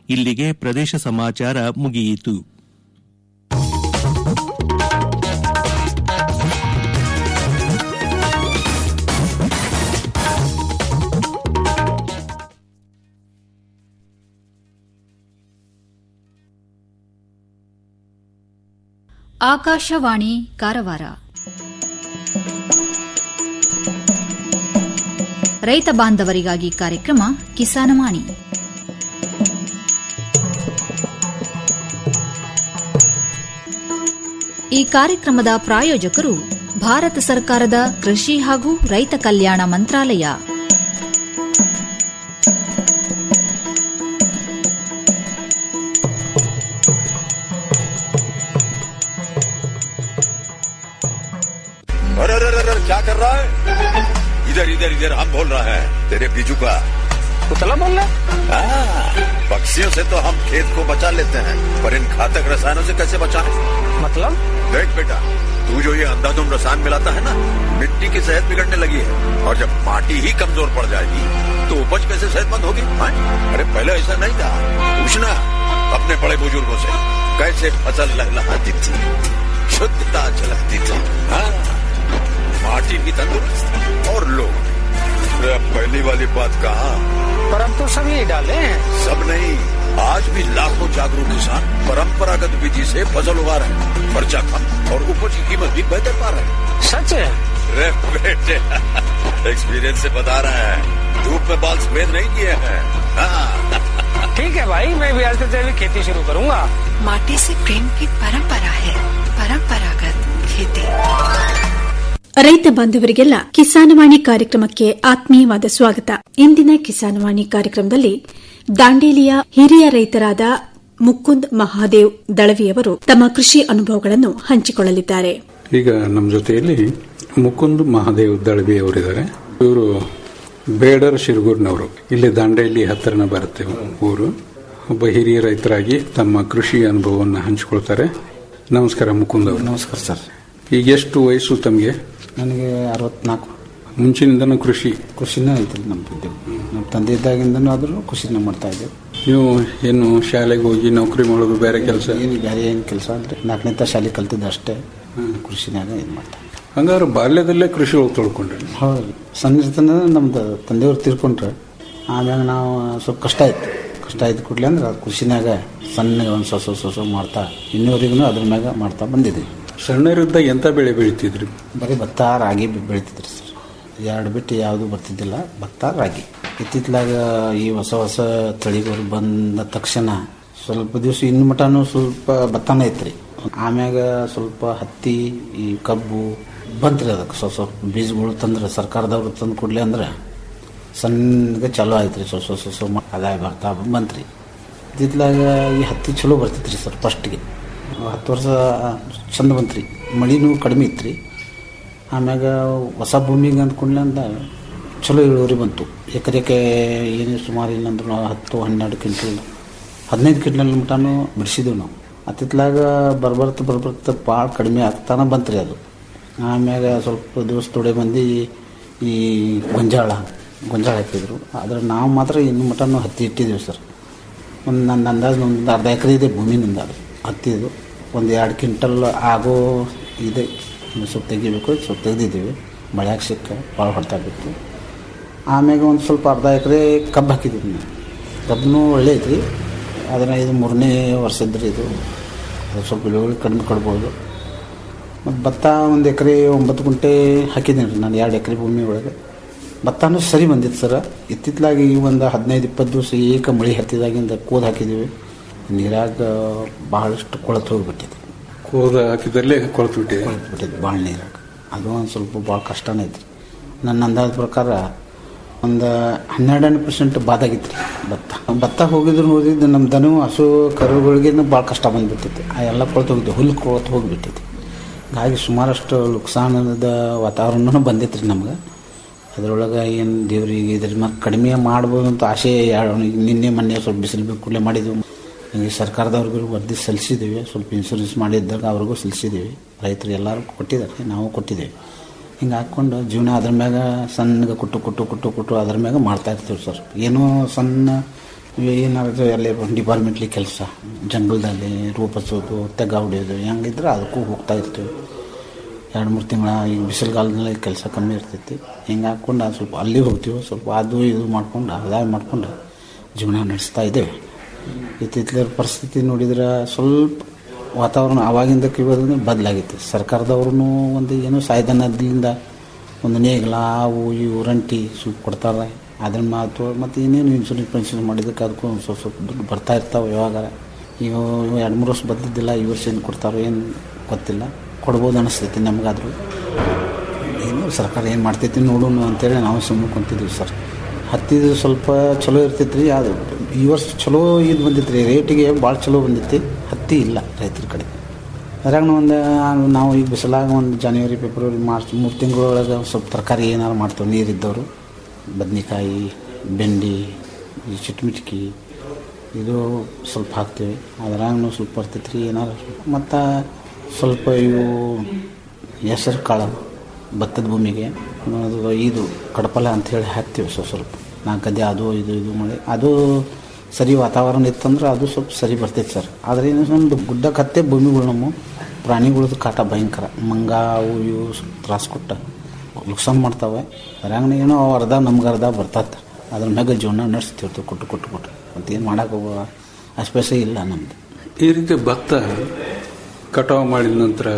ಇಲ್ಲಿಗೆ ಪ್ರದೇಶ ಸಮಾಚಾರ ಮುಗಿಯಿತು ಆಕಾಶವಾಣಿ ಕಾರವಾರ ರೈತ ಬಾಂಧವರಿಗಾಗಿ ಕಾರ್ಯಕ್ರಮ ಕಿಸಾನವಾಣಿ ಈ ಕಾರ್ಯಕ್ರಮದ ಪ್ರಾಯೋಜಕರು ಭಾರತ ಸರ್ಕಾರದ ಕೃಷಿ ಹಾಗೂ ರೈತ ಕಲ್ಯಾಣ ಮಂತ್ರಾಲಯ अरे अरे अरे क्या कर रहा है इधर इधर इधर हम बोल रहे हैं तेरे बीजू का पुतला बोल रहा हाँ, पक्षियों से तो हम खेत को बचा लेते हैं पर इन घातक रसायनों से कैसे बचाएं? मतलब देख बेटा तू जो ये अंधाधुंध रसायन मिलाता है ना मिट्टी की सेहत बिगड़ने लगी है और जब माटी ही कमजोर पड़ जाएगी तो उपज कैसे सेहतमंद होगी हाँ? अरे पहले ऐसा नहीं था पूछना अपने बड़े बुजुर्गों से कैसे फसल लहलहाती थी शुद्धता झलकती थी हाँ माटी भी तंदुरुस्त और लोग अरे अब पहली वाली बात कहा पर अब तो सब यही डाले हैं सब नहीं आज भी लाखों जागरूक किसान परंपरागत विधि से फसल उगा रहे हैं खर्चा कम और उपज की कीमत भी बेहतर पा रहे हैं सच है रे बेटे एक्सपीरियंस से बता रहे हैं धूप में बाल सफेद नहीं किए हैं हाँ, ठीक है भाई मैं भी आज से जैविक खेती शुरू करूंगा माटी से प्रेम की परंपरा है परंपरागत खेती ರೈತ ಬಾಂಧವರಿಗೆಲ್ಲ ಕಿಸಾನವಾಣಿ ಕಾರ್ಯಕ್ರಮಕ್ಕೆ ಆತ್ಮೀಯವಾದ ಸ್ವಾಗತ ಇಂದಿನ ಕಿಸಾನವಾಣಿ ಕಾರ್ಯಕ್ರಮದಲ್ಲಿ ದಾಂಡೇಲಿಯ ಹಿರಿಯ ರೈತರಾದ ಮುಕುಂದ್ ಮಹಾದೇವ್ ದಳವಿಯವರು ತಮ್ಮ ಕೃಷಿ ಅನುಭವಗಳನ್ನು ಹಂಚಿಕೊಳ್ಳಲಿದ್ದಾರೆ ಈಗ ನಮ್ಮ ಜೊತೆಯಲ್ಲಿ ಮುಕುಂದ್ ಮಹಾದೇವ್ ದಳವಿ ಅವರಿದ್ದಾರೆ ಇವರು ಬೇಡರ್ ಶಿರಗೂರ್ನವರು ಇಲ್ಲಿ ದಾಂಡೇಲಿ ಹತ್ತಿರನ ಬರುತ್ತೆ ಊರು ಒಬ್ಬ ಹಿರಿಯ ರೈತರಾಗಿ ತಮ್ಮ ಕೃಷಿ ಅನುಭವವನ್ನು ಹಂಚಿಕೊಳ್ತಾರೆ ನಮಸ್ಕಾರ ಮುಕುಂದ್ ಅವರು ನಮಸ್ಕಾರ ಸರ್ ಈಗ ಎಷ್ಟು ವಯಸ್ಸು ತಮಗೆ ನನಗೆ ಅರವತ್ನಾಲ್ಕು ಮುಂಚಿನಿಂದನೂ ಕೃಷಿ ಕೃಷಿನೇ ಐತ್ರಿ ನಮ್ಮ ಇದ್ದೇವೆ ನಮ್ಮ ತಂದೆ ಇದ್ದಾಗಿಂದನೂ ಆದರೂ ಕೃಷಿನೇ ಮಾಡ್ತಾ ಇದ್ದೇವೆ ನೀವು ಏನು ಶಾಲೆಗೆ ಹೋಗಿ ನೌಕರಿ ಮಾಡೋದು ಬೇರೆ ಕೆಲಸ ಏನು ಬೇರೆ ಏನು ಕೆಲಸ ಅಂದರೆ ನಾಲ್ಕನೇ ತ ಶಾಲೆ ಕಲ್ತಿದ್ದೆ ಅಷ್ಟೇ ಕೃಷಿನಾಗ ಇದು ಮಾಡ್ತಾ ಇದ್ದೆ. ಹಂಗಾದ್ರೆ ಬಾಲ್ಯದಲ್ಲೇ ಕೃಷಿ ಒಳಗೆ ತೊಳ್ಕೊಂಡ್ರಿ ಹೌದು ಸಣ್ಣ ಇರ್ತನ ನಮ್ದು ತಂದೆಯವ್ರು ತೀರ್ಕೊಂಡ್ರೆ ಆಮ್ಯಾಗ ನಾವು ಸ್ವಲ್ಪ ಕಷ್ಟ ಆಯ್ತು ಕಷ್ಟ ಆಯ್ತು ಕೂಡಲೇ ಅಂದ್ರೆ ಅದು ಕೃಷಿನಾಗ ಸಣ್ಣ ಒಂದು ಸ್ವಸ ಸ್ವಸ ಮಾಡ್ತಾ ಇನ್ನೂವರೆಗೂ ಅದ್ರ ಮ್ಯಾಗ ಮಾಡ್ತಾ ಬಂದಿದ್ದೀವಿ ಸಣ್ಣರಿದ್ದಾಗ ಎಂತ ಬೆಳೆ ಬೆಳಿತಿದ್ರಿ ಬರೀ ಭತ್ತ ರಾಗಿ ಬೆ- ಬೆಳಿತಿದ್ರಿ ಸರ್ ಎರಡು ಬಿಟ್ಟು ಯಾವುದು ಬರ್ತಿದ್ದಿಲ್ಲ ಭತ್ತ ರಾಗಿ ಇತ್ತಿತ್ಲಾಗ ಈ ಹೊಸ ಹೊಸ ತಳಿಗಳು ಬಂದ ತಕ್ಷಣ ಸ್ವಲ್ಪ ದಿವಸ ಇನ್ನು ಮಟನೂ ಸ್ವಲ್ಪ ಭತ್ತನೇ ಐತ್ರಿ ಆಮ್ಯಾಗ ಸ್ವಲ್ಪ ಹತ್ತಿ ಈ ಕಬ್ಬು ಬಂತ್ರಿ ಅದಕ್ಕೆ ಸ್ವಲ್ಪ ಸ್ವಲ್ಪ ಬೀಜಗಳು ತಂದ್ರೆ ಸರ್ಕಾರದವ್ರು ತಂದು ಕೊಡ್ಲಿ ಅಂದ್ರೆ ಸಣ್ಣಗೆ ಚಲೋ ಆಯ್ತು ರೀ ಸ್ವಲ್ಪ ಸ್ವಲ್ಪ ಸ್ವಲ್ಪ ಸ್ವಲ್ಪ ಆದಾಯ ಬರ್ತಾ ಬಂತ್ರಿ ಇತ್ತಿತ್ಲಾಗ ಈ ಹತ್ತಿ ಚಲೋ ಬರ್ತಿತ್ತು ಸರ್ ಫಸ್ಟ್ಗೆ ಹತ್ತು ವರ್ಷ ಚಂದ ಬಂತ್ರಿ ಮಳಿನೂ ಕಡಿಮೆ ಇತ್ತು ರೀ ಆಮ್ಯಾಗ ಹೊಸ ಭೂಮಿಗೆ ಅಂದ್ಕೊಂಡ್ಲೆ ಅಂದ ಚಲೋ ಇಳುವರಿ ಬಂತು ಎಕರೆಗೆ ಏನು ಸುಮಾರು ಇಲ್ಲಂದ್ರೂ ಹತ್ತು ಹನ್ನೆರಡು ಕ್ವಿಂಟಲ್ ಹದಿನೈದು ಕ್ವಿಂಟಲ್ ಮಟನೂ ಬಿಡಿಸಿದೆವು ನಾವು ಅತ್ತಿತ್ಲಾಗ ಬರ್ಬರ್ತ ಬರ್ಬರ್ತ ಭಾಳ ಕಡಿಮೆ ಆಗ್ತಾನೆ ಬಂತ್ರಿ ಅದು ಆಮ್ಯಾಗ ಸ್ವಲ್ಪ ದಿವಸ ತೊಡೆ ಮಂದಿ ಈ ಗೊಂಜಾಳ ಗೊಂಜಾಳ ಹಾಕಿದ್ರು ಆದರೆ ನಾವು ಮಾತ್ರ ಇನ್ನು ಮಟನೂ ಹತ್ತಿ ಇಟ್ಟಿದ್ದೀವಿ ಸರ್ ಒಂದು ನನ್ನ ಅಂದಾಜು ಒಂದು ಅರ್ಧ ಎಕರೆ ಇದೆ ಭೂಮಿ ನಂದು ಅದು ಹತ್ತಿದು ಒಂದು ಎರಡು ಕ್ವಿಂಟಲ್ ಆಗೋ ಇದೆ ಇನ್ನು ಸ್ವಲ್ಪ ತೆಗಿಬೇಕು ಸ್ವಲ್ಪ ತೆಗೆದಿದ್ದೀವಿ ಮಳೆಯಾಗ ಸಿಕ್ಕ ಭಾಳ ಹೊಡ್ತಾ ಬಿತ್ತು ಆಮ್ಯಾಗ ಒಂದು ಸ್ವಲ್ಪ ಅರ್ಧ ಎಕರೆ ಕಬ್ಬು ಹಾಕಿದ್ದೀವಿ ನಾವು ಕಬ್ಬು ಒಳ್ಳೆ ಐತ್ರಿ ಅದನ್ನು ಇದು ಮೂರನೇ ವರ್ಷದ್ರಿ ಇದು ಅದು ಸ್ವಲ್ಪ ಇಳುವರಿ ಕಡಿಮೆ ಕೊಡ್ಬೋದು ಮತ್ತು ಭತ್ತ ಒಂದು ಎಕರೆ ಒಂಬತ್ತು ಗುಂಟೆ ಹಾಕಿದ್ದೀನಿ ರೀ ನಾನು ಎರಡು ಎಕರೆ ಭೂಮಿ ಒಳಗೆ ಭತ್ತನೂ ಸರಿ ಬಂದಿತ್ತು ಸರ ಇತ್ತಿತ್ತಲಾಗಿ ಈ ಒಂದು ಹದಿನೈದು ಇಪ್ಪತ್ತು ದಿವಸ ಏಕ ಮಳೆ ಹತ್ತಿದಾಗಿಂದ ಕೋದ್ ಹಾಕಿದ್ದೀವಿ ನೀರಾಗ ಭಾಳಷ್ಟು ಕೊಳತು ಹೋಗಿಬಿಟ್ಟಿದೆ ಕೋದ ಹಾಕಿದಲ್ಲೇ ಕೊಳ್ತು ಬಿಟ್ಟಿದೆ ಕೊಳತು ಬಿಟ್ಟಿದೆ ಭಾಳ ನೀರಾಗ ಅದು ಒಂದು ಸ್ವಲ್ಪ ಭಾಳ ಕಷ್ಟನೇ ಐತ್ರಿ ನನ್ನ ಅಂದಾಜು ಪ್ರಕಾರ ಒಂದು ಹನ್ನೆರಡು ಪರ್ಸೆಂಟ್ ಬಾದಾಗಿತ್ತು ರೀ ಭತ್ತ ಭತ್ತ ಹೋಗಿದ್ರು ಹೋಗಿದ್ದು ನಮ್ಮ ದನ ಹಸು ಕರುಗಳಿಗೆ ಭಾಳ ಕಷ್ಟ ಬಂದ್ಬಿಟ್ಟಿತ್ತು ಆ ಎಲ್ಲ ಕೊಳ್ತು ಹೋಗಿದ್ದು ಹುಲ್ಲು ಕೊಳತು ಹೋಗಿಬಿಟ್ಟಿತ್ತು ಹಾಗಾಗಿ ಸುಮಾರಷ್ಟು ನುಕ್ಸಾನದ ವಾತಾವರಣನೂ ಬಂದಿತ್ತು ರೀ ನಮ್ಗೆ ಅದರೊಳಗೆ ಏನು ದೇವ್ರಿಗೆ ಇದ್ರ ಮೇಲೆ ಕಡಿಮೆ ಮಾಡ್ಬೋದು ಅಂತ ಆಸೆ ಯಾ- ನಿನ್ನೆ ಮೊನ್ನೆ ಸ್ವಲ್ಪ ಬಿಸಿಲು ಬೇಕು ಕೂಡಲೇ ಮಾಡಿದ್ವಿ ಹಿಂಗೆ ಸರ್ಕಾರದವ್ರಿಗೂ ವರದಿ ಸಲ್ಲಿಸಿದ್ದೀವಿ ಸ್ವಲ್ಪ ಇನ್ಶೂರೆನ್ಸ್ ಮಾಡಿದ್ದಾಗ ಅವ್ರಿಗೂ ಸಲ್ಲಿಸಿದ್ದೀವಿ ರೈತರು ಎಲ್ಲರೂ ಕೊಟ್ಟಿದ್ದಾರೆ ನಾವು ಕೊಟ್ಟಿದ್ದೇವೆ ಹಿಂಗೆ ಹಾಕ್ಕೊಂಡು ಜೀವನ ಅದ್ರ ಮ್ಯಾಗ ಸಣ್ಣಗೆ ಕುಟ್ಟು ಕುಟ್ಟು ಕುಟ್ಟು ಕುಟ್ಟು ಅದ್ರ ಮ್ಯಾಗ ಮಾಡ್ತಾ ಇರ್ತೀವಿ ಸರ್ ಏನೋ ಸಣ್ಣ ಏನಾದ್ರು ಅಲ್ಲಿ ಡಿಪಾರ್ಟ್ಮೆಂಟ್ಲಿ ಕೆಲಸ ಜಂಗಲ್ದಲ್ಲಿ ರೂಪಿಸೋದು ತೆಗ ಹೊಡೆಯೋದು ಹೆಂಗಿದ್ರೆ ಅದಕ್ಕೂ ಹೋಗ್ತಾ ಇರ್ತೀವಿ ಎರಡು ಮೂರು ತಿಂಗಳ ಈಗ ಬಿಸಿಲುಗಾಲದಲ್ಲಿ ಕೆಲಸ ಕಮ್ಮಿ ಇರ್ತೈತಿ ಹಿಂಗೆ ಹಾಕ್ಕೊಂಡು ಅದು ಸ್ವಲ್ಪ ಅಲ್ಲಿ ಹೋಗ್ತೀವಿ ಸ್ವಲ್ಪ ಅದು ಇದು ಮಾಡ್ಕೊಂಡು ಆದಾಯ ಮಾಡ್ಕೊಂಡು ಜೀವನ ನಡೆಸ್ತಾ ಇದ್ದೇವೆ ಇತ್ತಿತ್ತಲ ಪರಿಸ್ಥಿತಿ ನೋಡಿದ್ರೆ ಸ್ವಲ್ಪ ವಾತಾವರಣ ಅವಾಗಿಂದಕ್ಕೆ ಇವಾಗ ಬದಲಾಗಿತ್ತು ಸರ್ಕಾರದವ್ರೂ ಒಂದು ಏನೋ ಸಾಯ್ಧನದಿಂದ ಒಂದು ನೇಗಿಲ ಅವು ಇವು ರಂಟಿ ಸ್ವಲ್ಪ ಕೊಡ್ತಾರೆ ಅದನ್ನ ಮಾತು ಮತ್ತು ಇನ್ನೇನು ಇನ್ಶೂರೆನ್ಸ್ ಪೆನ್ಷನ್ ಮಾಡಿದ್ದಕ್ಕೆ ಅದಕ್ಕೂ ಒಂದು ಸ್ವಲ್ಪ ಸ್ವಲ್ಪ ದುಡ್ಡು ಬರ್ತಾ ಇರ್ತಾವೆ ಯಾವಾಗ ಈಗ ಎರಡು ಮೂರು ವರ್ಷ ಬಂದಿದ್ದಿಲ್ಲ ಈ ವರ್ಷ ಏನು ಕೊಡ್ತಾರೋ ಏನು ಗೊತ್ತಿಲ್ಲ ಕೊಡ್ಬೋದು ಅನಿಸ್ತೈತಿ ನಮಗಾದರೂ ಏನು ಸರ್ಕಾರ ಏನು ಮಾಡ್ತೈತಿ ನೋಡೋಣ ಅಂತೇಳಿ ನಾವು ಸುಮ್ಮನೆ ಕುಂತಿದ್ವಿ ಸರ್ ಹತ್ತಿದು ಸ್ವಲ್ಪ ಚಲೋ ಇರ್ತೈತಿ ರೀ ಅದು ಈ ವರ್ಷ ಚಲೋ ಇದು ಬಂದಿತ್ತು ರೀ ರೇಟಿಗೆ ಭಾಳ ಚಲೋ ಬಂದಿತ್ತು ಹತ್ತಿ ಇಲ್ಲ ರೈತರ ಕಡೆ ಅದ್ರಾಗ ಒಂದು ನಾವು ಈಗ ಬಿಸಿಲಾಗ ಒಂದು ಜನವರಿ ಫೆಬ್ರವರಿ ಮಾರ್ಚ್ ಮೂರು ತಿಂಗಳೊಳಗೆ ಸ್ವಲ್ಪ ತರಕಾರಿ ಏನಾರು ಮಾಡ್ತೇವೆ ನೀರಿದ್ದವರು ಬದ್ನೆಕಾಯಿ ಬೆಂಡಿ ಈ ಚಿಟ್ಮಿಟ್ಕಿ ಇದು ಸ್ವಲ್ಪ ಹಾಕ್ತೀವಿ ಅದ್ರಾಗೂ ಸ್ವಲ್ಪ ಬರ್ತೈತೆ ರೀ ಏನಾರು ಮತ್ತು ಸ್ವಲ್ಪ ಇವು ಹೆಸರು ಕಾಳು ಭತ್ತದ ಭೂಮಿಗೆ ಅದು ಇದು ಕಡಪಲ ಅಂಥೇಳಿ ಹಾಕ್ತೀವಿ ಸ್ವಲ್ಪ ಸ್ವಲ್ಪ ನಾಲ್ಕು ಗದ್ದೆ ಅದು ಇದು ಇದು ಮಾಡಿ ಅದು ಸರಿ ವಾತಾವರಣ ಇತ್ತಂದ್ರೆ ಅದು ಸ್ವಲ್ಪ ಸರಿ ಬರ್ತೈತೆ ಸರ್ ಆದರೆ ಏನು ನಮ್ಮದು ಗುಡ್ಡ ಕತ್ತೆ ಭೂಮಿಗಳು ನಮ್ಮ ಪ್ರಾಣಿಗಳದ್ದು ಕಾಟ ಭಯಂಕರ ಮಂಗ ಅವು ಇವು ಸ್ವಲ್ಪ ತ್ರಾಸು ಕೊಟ್ಟ ನುಕ್ಸಾನ್ ಮಾಡ್ತಾವೆ ಅದ್ರಾಗ ಏನೋ ಅವು ಅರ್ಧ ನಮ್ಗೆ ಅರ್ಧ ಬರ್ತತ್ತೆ ಅದ್ರ ಮ್ಯಾಗ ಜೀವನ ನಡೆಸ್ತಿರ್ತೀವಿ ಕೊಟ್ಟು ಕೊಟ್ಟು ಕೊಟ್ಟು ಮತ್ತು ಏನು ಮಾಡೋಕೆ ಹೋಗೋ ಅಸ್ಪೆಸೆ ಇಲ್ಲ ನಮ್ಮದು ಈ ರೀತಿ ಭತ್ತ ಕಟಾವು ಮಾಡಿದ ನಂತರ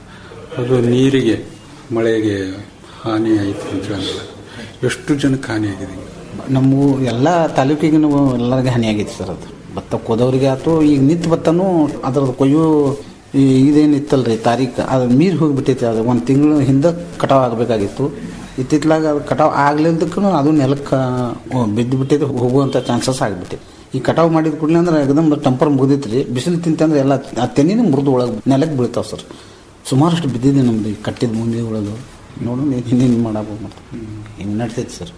ಅದು ನೀರಿಗೆ ಮಳೆಗೆ ಹಾನಿ ಆಯಿತು ಅಂತ ಹೇಳಲ್ಲ ಎಷ್ಟು ಜನಕ್ಕೆ ಹಾನಿ ಆಗಿದೆ ನಮ್ಮ ಎಲ್ಲ ತಾಲೂಕಿಗೆ ನಾವು ಎಲ್ಲರಿಗೆ ಹಾನಿ ಆಗೈತೆ ಸರ್ ಅದು ಭತ್ತ ಕೋದವರಿಗೆ ಆಯ್ತು ಈಗ ನಿಂತು ಭತ್ತನೂ ಅದ್ರದ್ದು ಕೊಯ್ಯು ಈ ಇದೇನು ಇತ್ತಲ್ರಿ ತಾರೀಕು ಅದು ಮೀರಿ ಹೋಗಿಬಿಟ್ಟೈತೆ ಅದು ಒಂದು ತಿಂಗಳು ಹಿಂದೆ ಕಟಾವು ಆಗಬೇಕಾಗಿತ್ತು ಇತ್ತಿತ್ಲಾಗ ಅದು ಕಟಾವು ಆಗ್ಲಿದ್ದಕ್ಕೂ ಅದು ನೆಲಕ್ಕೆ ಬಿದ್ದು ಬಿಟ್ಟೈತೆ ಹೋಗುವಂಥ ಚಾನ್ಸಸ್ ಆಗಿಬಿಟ್ಟೈತೆ ಈ ಕಟಾವು ಮಾಡಿದ ಕೂಡಲೇ ಅಂದ್ರೆ ಎಕ್ದಮ್ ಟಂಪರ್ ಮುಗಿದಿತ್ತು ರೀ ಬಿಸಿಲು ತಿಂತಂದ್ರೆ ಎಲ್ಲ ಆ ತೆನ್ನಿನ ಮುರಿದು ಒಳಗೆ ನೆಲಕ್ಕೆ ಬೀಳ್ತಾವೆ ಸರ್ ಸುಮಾರಷ್ಟು ಬಿದ್ದಿದೆ ನಮ್ದು ಈ ಕಟ್ಟಿದ ಮುಂದೆ ಒಳಗೆ ನೋಡು ಹಿಂದಿನ ಮಾಡಬೇಕು ಮತ್ತು ಹಿಂಗೆ ನಡ್ತೈತೆ ಸರ್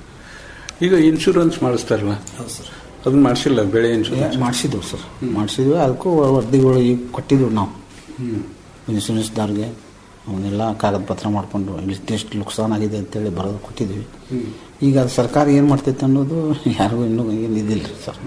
ಈಗ ಇನ್ಶೂರೆನ್ಸ್ ಮಾಡಿಸ್ತಾರಲ್ಲ ಅದನ್ನ ಮಾಡಿಸಿಲ್ಲ ಬೆಳೆ ಇನ್ಶೂರೆನ್ಸ್ ಮಾಡಿಸಿದ್ವು ಸರ್ ಮಾಡಿಸಿದ್ವಿ ಅದಕ್ಕೂ ವರದಿಗಳು ಈಗ ಕೊಟ್ಟಿದ್ವು ನಾವು ಇನ್ಶೂರೆನ್ಸ್ದವ್ರಿಗೆ ಅವನ್ನೆಲ್ಲ ಕಾಗದ ಪತ್ರ ಮಾಡಿಕೊಂಡು ಎಷ್ಟು ನುಕ್ಸಾನ್ ಆಗಿದೆ ಅಂತೇಳಿ ಬರೋದು ಕೊಟ್ಟಿದ್ವಿ ಈಗ ಅದು ಸರ್ಕಾರ ಏನು ಮಾಡ್ತೈತೆ ಅನ್ನೋದು ಯಾರಿಗೂ ಇನ್ನೂ ಏನು ಇದಿಲ್ಲ ರೀ ಸರ್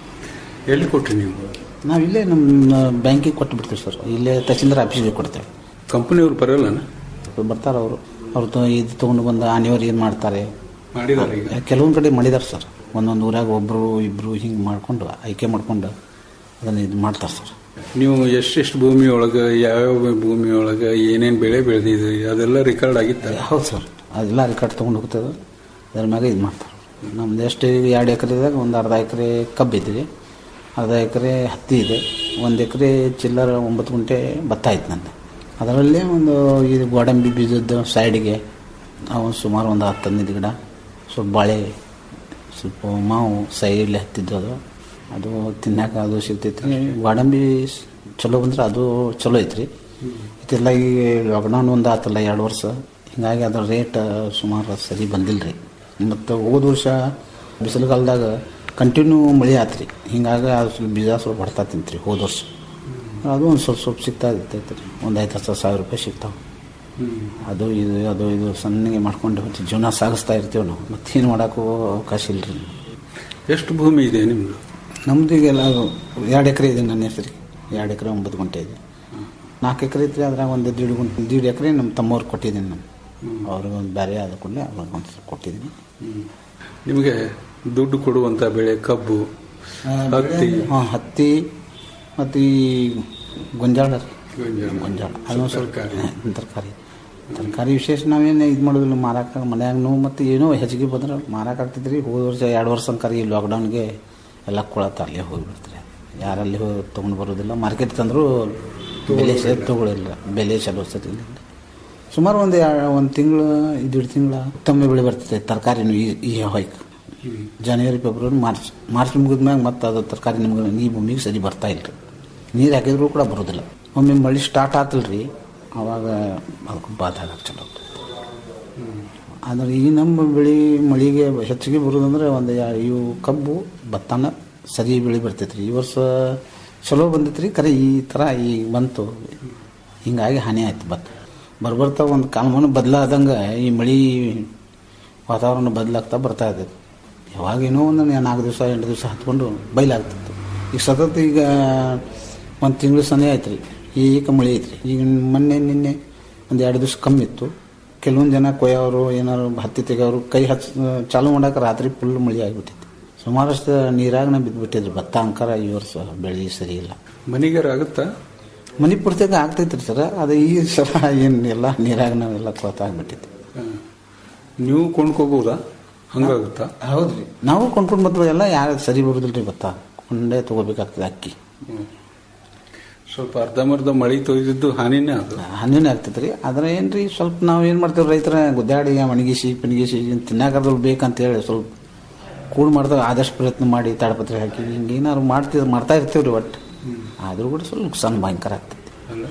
ಎಲ್ಲಿ ಕೊಟ್ರಿ ನೀವು ನಾವು ಇಲ್ಲೇ ನಮ್ಮ ಬ್ಯಾಂಕಿಗೆ ಕೊಟ್ಟು ಬಿಡ್ತೀವಿ ಸರ್ ಇಲ್ಲೇ ತಹಸೀಲ್ದಾರ್ ಆಫೀಸ್ಗೆ ಕೊಡ್ತೇವೆ ಕಂಪನಿಯವ್ರು ಬರೋಲ್ಲನ ಬರ್ತಾರೆ ಅವರು ಅವ್ರು ತ- ಇದು ತೊಗೊಂಡು ಬಂದು ಆನಿವರ್ ಏನು ಮಾಡ್ತಾರೆ ಮಾಡಿದಾರೆ ಈಗ ಕೆಲವೊಂದು ಕಡೆ ಮಾಡಿದಾರೆ ಸರ್ ಒಂದೊಂದು ಊರಾಗ ಒಬ್ಬರು ಇಬ್ಬರು ಹಿಂಗೆ ಮಾಡ್ಕೊಂಡು ಆಯ್ಕೆ ಮಾಡ್ಕೊಂಡು ಅದನ್ನು ಇದು ಮಾಡ್ತಾರೆ ಸರ್ ನೀವು ಎಷ್ಟೆಷ್ಟು ಭೂಮಿ ಒಳಗೆ ಯಾವ್ಯಾವ ಭೂಮಿ ಒಳಗೆ ಏನೇನು ಬೆಳೆ ಬೆಳೆದಿದ್ರಿ ಅದೆಲ್ಲ ರೆಕಾರ್ಡ್ ಆಗಿತ್ತ ಹೌದು ಸರ್ ಅದೆಲ್ಲ ರೆಕಾರ್ಡ್ ತೊಗೊಂಡು ಹೋಗ್ತದೆ ಅದ್ರ ಮ್ಯಾಗ ಇದು ಮಾಡ್ತಾರೆ ನಮ್ದು ಎಷ್ಟು ಎರಡು ಎಕರೆದಾಗ ಒಂದು ಅರ್ಧ ಎಕರೆ ಕಬ್ಬು ಇದೆ ಅರ್ಧ ಎಕರೆ ಹತ್ತಿ ಇದೆ ಒಂದು ಎಕರೆ ಚಿಲ್ಲರ ಒಂಬತ್ತು ಗುಂಟೆ ಭತ್ತ ಆಯ್ತು ನಂದು ಅದರಲ್ಲೇ ಒಂದು ಇದು ಗೋಡಂಬಿ ಬೀಜದ ಸೈಡಿಗೆ ಅವು ಸುಮಾರು ಒಂದು ಹತ್ತು ಹದಿನೈದು ಗಿಡ ಸ್ವಲ್ಪ ಬಾಳೆ ಸ್ವಲ್ಪ ಮಾವು ಸೈಡಲ್ಲಿ ಹತ್ತಿದ್ದು ಅದು ಅದು ತಿನ್ನಕ್ಕೆ ಅದು ಸಿಗ್ತೈತಿ ರೀ ಗೋಡಂಬಿ ಸ್- ಚಲೋ ಬಂದ್ರೆ ಅದು ಚಲೋ ಐತ್ರಿ ಇದೆಲ್ಲ ಈ ಲಾಕ್ಡೌನ್ ಒಂದು ಆತಲ್ಲ ಎರಡು ವರ್ಷ ಹಿಂಗಾಗಿ ಅದ್ರ ರೇಟ್ ಸುಮಾರು ಸರಿ ಬಂದಿಲ್ಲ ರೀ ಮತ್ತು ಹೋದ ವರ್ಷ ಬಿಸಿಲುಗಾಲದಾಗ ಕಂಟಿನ್ಯೂ ಮಳೆ ಆತ್ರಿ ಹಿಂಗಾಗಿ ಅದು ಸ್ವಲ್ಪ ಬೀಜ ಸ್ವಲ್ಪ ಹೊಡ್ತಾ ತಿಂತ್ರಿ ಹೋದ ವರ್ಷ ಅದು ಒಂದು ಸ್ವಲ್ಪ ಸ್ವಲ್ಪ ಸಿಗ್ತಾ ಇರ್ತೈತೆ ರೀ ಒಂದು ಐದು ಹತ್ತು ಸಾವಿರ ರೂಪಾಯಿ ಸಿಗ್ತಾವೆ ಅದು ಇದು ಅದು ಇದು ಸಣ್ಣಗೆ ಮಾಡ್ಕೊಂಡು ಹೊತ್ತು ಜೀವನ ಸಾಗಿಸ್ತಾ ಇರ್ತೀವಿ ನಾವು ಮತ್ತೇನು ಮಾಡೋಕ್ಕೂ ಅವಕಾಶ ಇಲ್ಲ ರೀ ಎಷ್ಟು ಭೂಮಿ ಇದೆ ನಿಮ್ಮದು ನಮ್ದು ಈಗೆಲ್ಲ ಎರಡು ಎಕರೆ ಇದೆ ನನ್ನ ಹೆಸರಿಗೆ ಎರಡು ಎಕರೆ ಒಂಬತ್ತು ಗುಂಟೆ ಇದೆ ನಾಲ್ಕು ಎಕರೆ ಇತ್ತು ಅದ್ರಾಗ ಒಂದು ದೀಡ್ ಗುಂಟೆ ದೀಡ್ ಎಕರೆ ನಮ್ಮ ತಮ್ಮವ್ರಿಗೆ ಕೊಟ್ಟಿದ್ದೀನಿ ನಾನು ಅವ್ರಿಗೆ ಒಂದು ಬೇರೆ ಆದ ಕೂಡಲೇ ಅವ್ರಿಗೆ ಒಂದು ಸ್ವಲ್ಪ ಕೊಟ್ಟಿದ್ದೀನಿ ನಿಮಗೆ ದುಡ್ಡು ಕೊಡುವಂಥ ಬೆಳೆ ಕಬ್ಬು ಹತ್ತಿ ಹಾಂ ಹತ್ತಿ ಮತ್ತು ಈ ಗೊಂಜಾಳ ರೀ ಗೊಂಜಾಳ. ಗೊಂಜಾಳ ಅದೊಂದು ಸ್ವಲ್ಪ ತರಕಾರಿ. ಹ್ಮ್, ತರಕಾರಿ ತರಕಾರಿ ವಿಶೇಷ ನಾವೇನು ಇದು ಮಾಡೋದಿಲ್ಲ ಮಾರಾಕ ಮನ್ಯಾಗೂ ಮತ್ತು ಏನೋ ಹೆಚ್ಚಿಗೆ ಬಂದ್ರೆ ಮಾರಾಕ ಆಗ್ತಿದ್ರಿ ಹೋದ ವರ್ಷ ಎರಡು ವರ್ಷ ಅಂಕರ ಈ ಲಾಕ್ಡೌನ್ಗೆ ಎಲ್ಲ ಕೊಳತ್ತ ಅಲ್ಲೇ ಹೋಗಿಬಿಡ್ತಾರೆ ಯಾರಲ್ಲಿ ಹೋಗಿ ತೊಗೊಂಡು ಬರೋದಿಲ್ಲ ಮಾರ್ಕೆಟ್ ತಂದರೂ ಬೆಲೆ ಸರಿ ತೊಗೊಳಿಲ್ಲ ಬೆಲೆ ಚಲೋ ಸರಿ ಇಲ್ಲ ಸುಮಾರು ಒಂದು ಒಂದು ತಿಂಗಳು ಎರಡು ತಿಂಗಳ ಉತ್ತಮ ಬೆಳೆ ಬರ್ತೈತೆ ತರಕಾರಿನೂ ಈ ಈ ಹವಾಯ್ಕೆ ಜನವರಿ ಫೆಬ್ರವರಿ ಮಾರ್ಚ್ ಮಾರ್ಚ್ ಮುಗಿದ್ಮ್ಯಾಗ ಮತ್ತೆ ಅದು ತರಕಾರಿ ನಿಮ್ಗೆ ಈ ಭೂಮಿಗೆ ಸರಿ ಬರ್ತಾ ಇಲ್ಲ ರೀ ನೀರು ಹಾಕಿದ್ರು ಕೂಡ ಬರೋದಿಲ್ಲ ಒಮ್ಮೆ ಮಳೆ ಸ್ಟಾರ್ಟ್ ಆತಲ್ಲ ರೀ ಅವಾಗ ಅದಕ್ಕೆ ಬಾಧ ಆಗಕ್ಕೆ ಚಲೋ ಆಗ್ತೈತೆ ಆದರೆ ಈ ನಮ್ಮ ಬೆಳೆ ಮಳೆಗೆ ಹೆಚ್ಚಿಗೆ ಬರೋದಂದ್ರೆ ಒಂದು ಯಾ- ಇವು ಕಬ್ಬು ಭತ್ತನ ಸರಿ ಬೆಳೆ ಬರ್ತೈತೆ ರೀ ಈ ವರ್ಷ ಚಲೋ ಬಂದೈತೆ ರೀ ಖರೆ ಈ ಥರ ಈಗ ಬಂತು ಹಿಂಗಾಗಿ ಹಾನಿ ಆಯ್ತು ಭತ್ತ ಬರ್ಬರ್ತಾ ಒಂದು ಕಾಲಮಾನ ಬದಲಾದಂಗೆ ಈ ಮಳೆ ವಾತಾವರಣ ಬದಲಾಗ್ತಾ ಬರ್ತಾ ಇದೆ ಯಾವಾಗೇನೋ ಒಂದು ನಾಲ್ಕು ದಿವಸ ಎಂಟು ದಿವಸ ಹತ್ಕೊಂಡು ಬಯಲಾಗ್ತಿತ್ತು ಈಗ ಸತತ ಈಗ ಒಂದು ತಿಂಗಳು ಸನೇ ಆಯ್ತು ರೀ ಈಗ ಮಳೆ ಐತ್ರಿ ಈಗ ಮೊನ್ನೆ ನಿನ್ನೆ ಒಂದು ಎರಡು ದಿವಸ ಕಮ್ಮಿ ಇತ್ತು ಕೆಲವೊಂದು ಜನ ಕೊಯ್ಯೋರು ಏನಾರು ಹತ್ತಿ ತೆಗೆಯೋರು ಕೈ ಹಚ್ ಚಾಲು ಮಾಡಕ್ಕೆ ರಾತ್ರಿ ಫುಲ್ ಮಳೆ ಆಗಿಬಿಟ್ಟಿತ್ತು ಸುಮಾರಷ್ಟು ನೀರಾಗನ ಬಿದ್ದುಬಿಟ್ಟಿದ್ರು ಭತ್ತ ಅಂಕಾರ ಈ ವರ್ಷ ಬೆಳೆ ಸರಿ ಇಲ್ಲ ಮನಿಗಾರ ಆಗುತ್ತಾ ಮನೆ ಪೂರ್ತಿಯಾಗ ಆಗ್ತೈತ್ರಿ ಸರ್ ಅದು ಈ ಸಲ ಏನು ಎಲ್ಲ ನೀರಾಗ ನಾವೆಲ್ಲ ಕೊರತ ಆಗ್ಬಿಟ್ಟಿತ್ತು ನೀವು ಕೊಂಡ್ಕೋಬಹುದಾ ಹಂಗಾಗುತ್ತಾ ಹೌದ್ರಿ ನಾವು ಕೊಂಡ್ಕೊಂಡು ಬಂದ್ರೆ ಎಲ್ಲ ಯಾರು ಸರಿ ಬರುದಿಲ್ರಿ ಭತ್ತ ಕೊಂಡೇ ತಗೋಬೇಕಾಗ್ತದೆ ಅಕ್ಕಿ ಸ್ವಲ್ಪ ಅರ್ಧಂಬರ್ಧ ಮಳೆ ತೊಯ್ದಿದ್ದು ಹಾನಿನೇ ಅದು ಹಣ್ಣಿನ ಆಗ್ತೈತ್ರಿ ಆದ್ರೆ ಏನ್ರಿ ಸ್ವಲ್ಪ ನಾವು ಏನು ಮಾಡ್ತೇವೆ ರೈತರ ಗುದ್ದಾಡಿ ಒಣಗಿಸಿ ಪಿಣಗಿಸಿ ತಿನ್ನಾಕರ್ದಲ್ಲಿ ಬೇಕಂತ ಹೇಳಿ ಸ್ವಲ್ಪ ಕೂಡ್ ಮಾಡ್ತೇವೆ ಆದಷ್ಟು ಪ್ರಯತ್ನ ಮಾಡಿ ತಾಡಪತ್ರೆ ಹಾಕಿ ಹಿಂಗೆ ಏನಾದ್ರು ಮಾಡ್ತಿದ್ ಮಾಡ್ತಾ ಇರ್ತೀವಿ ರೀ ಒಟ್ಟು ಆದ್ರೂ ಕೂಡ ಸ್ವಲ್ಪ ನುಕ್ಸಾನ್ ಭಯಂಕರ ಆಗ್ತೈತಿ ಅಲ್ಲ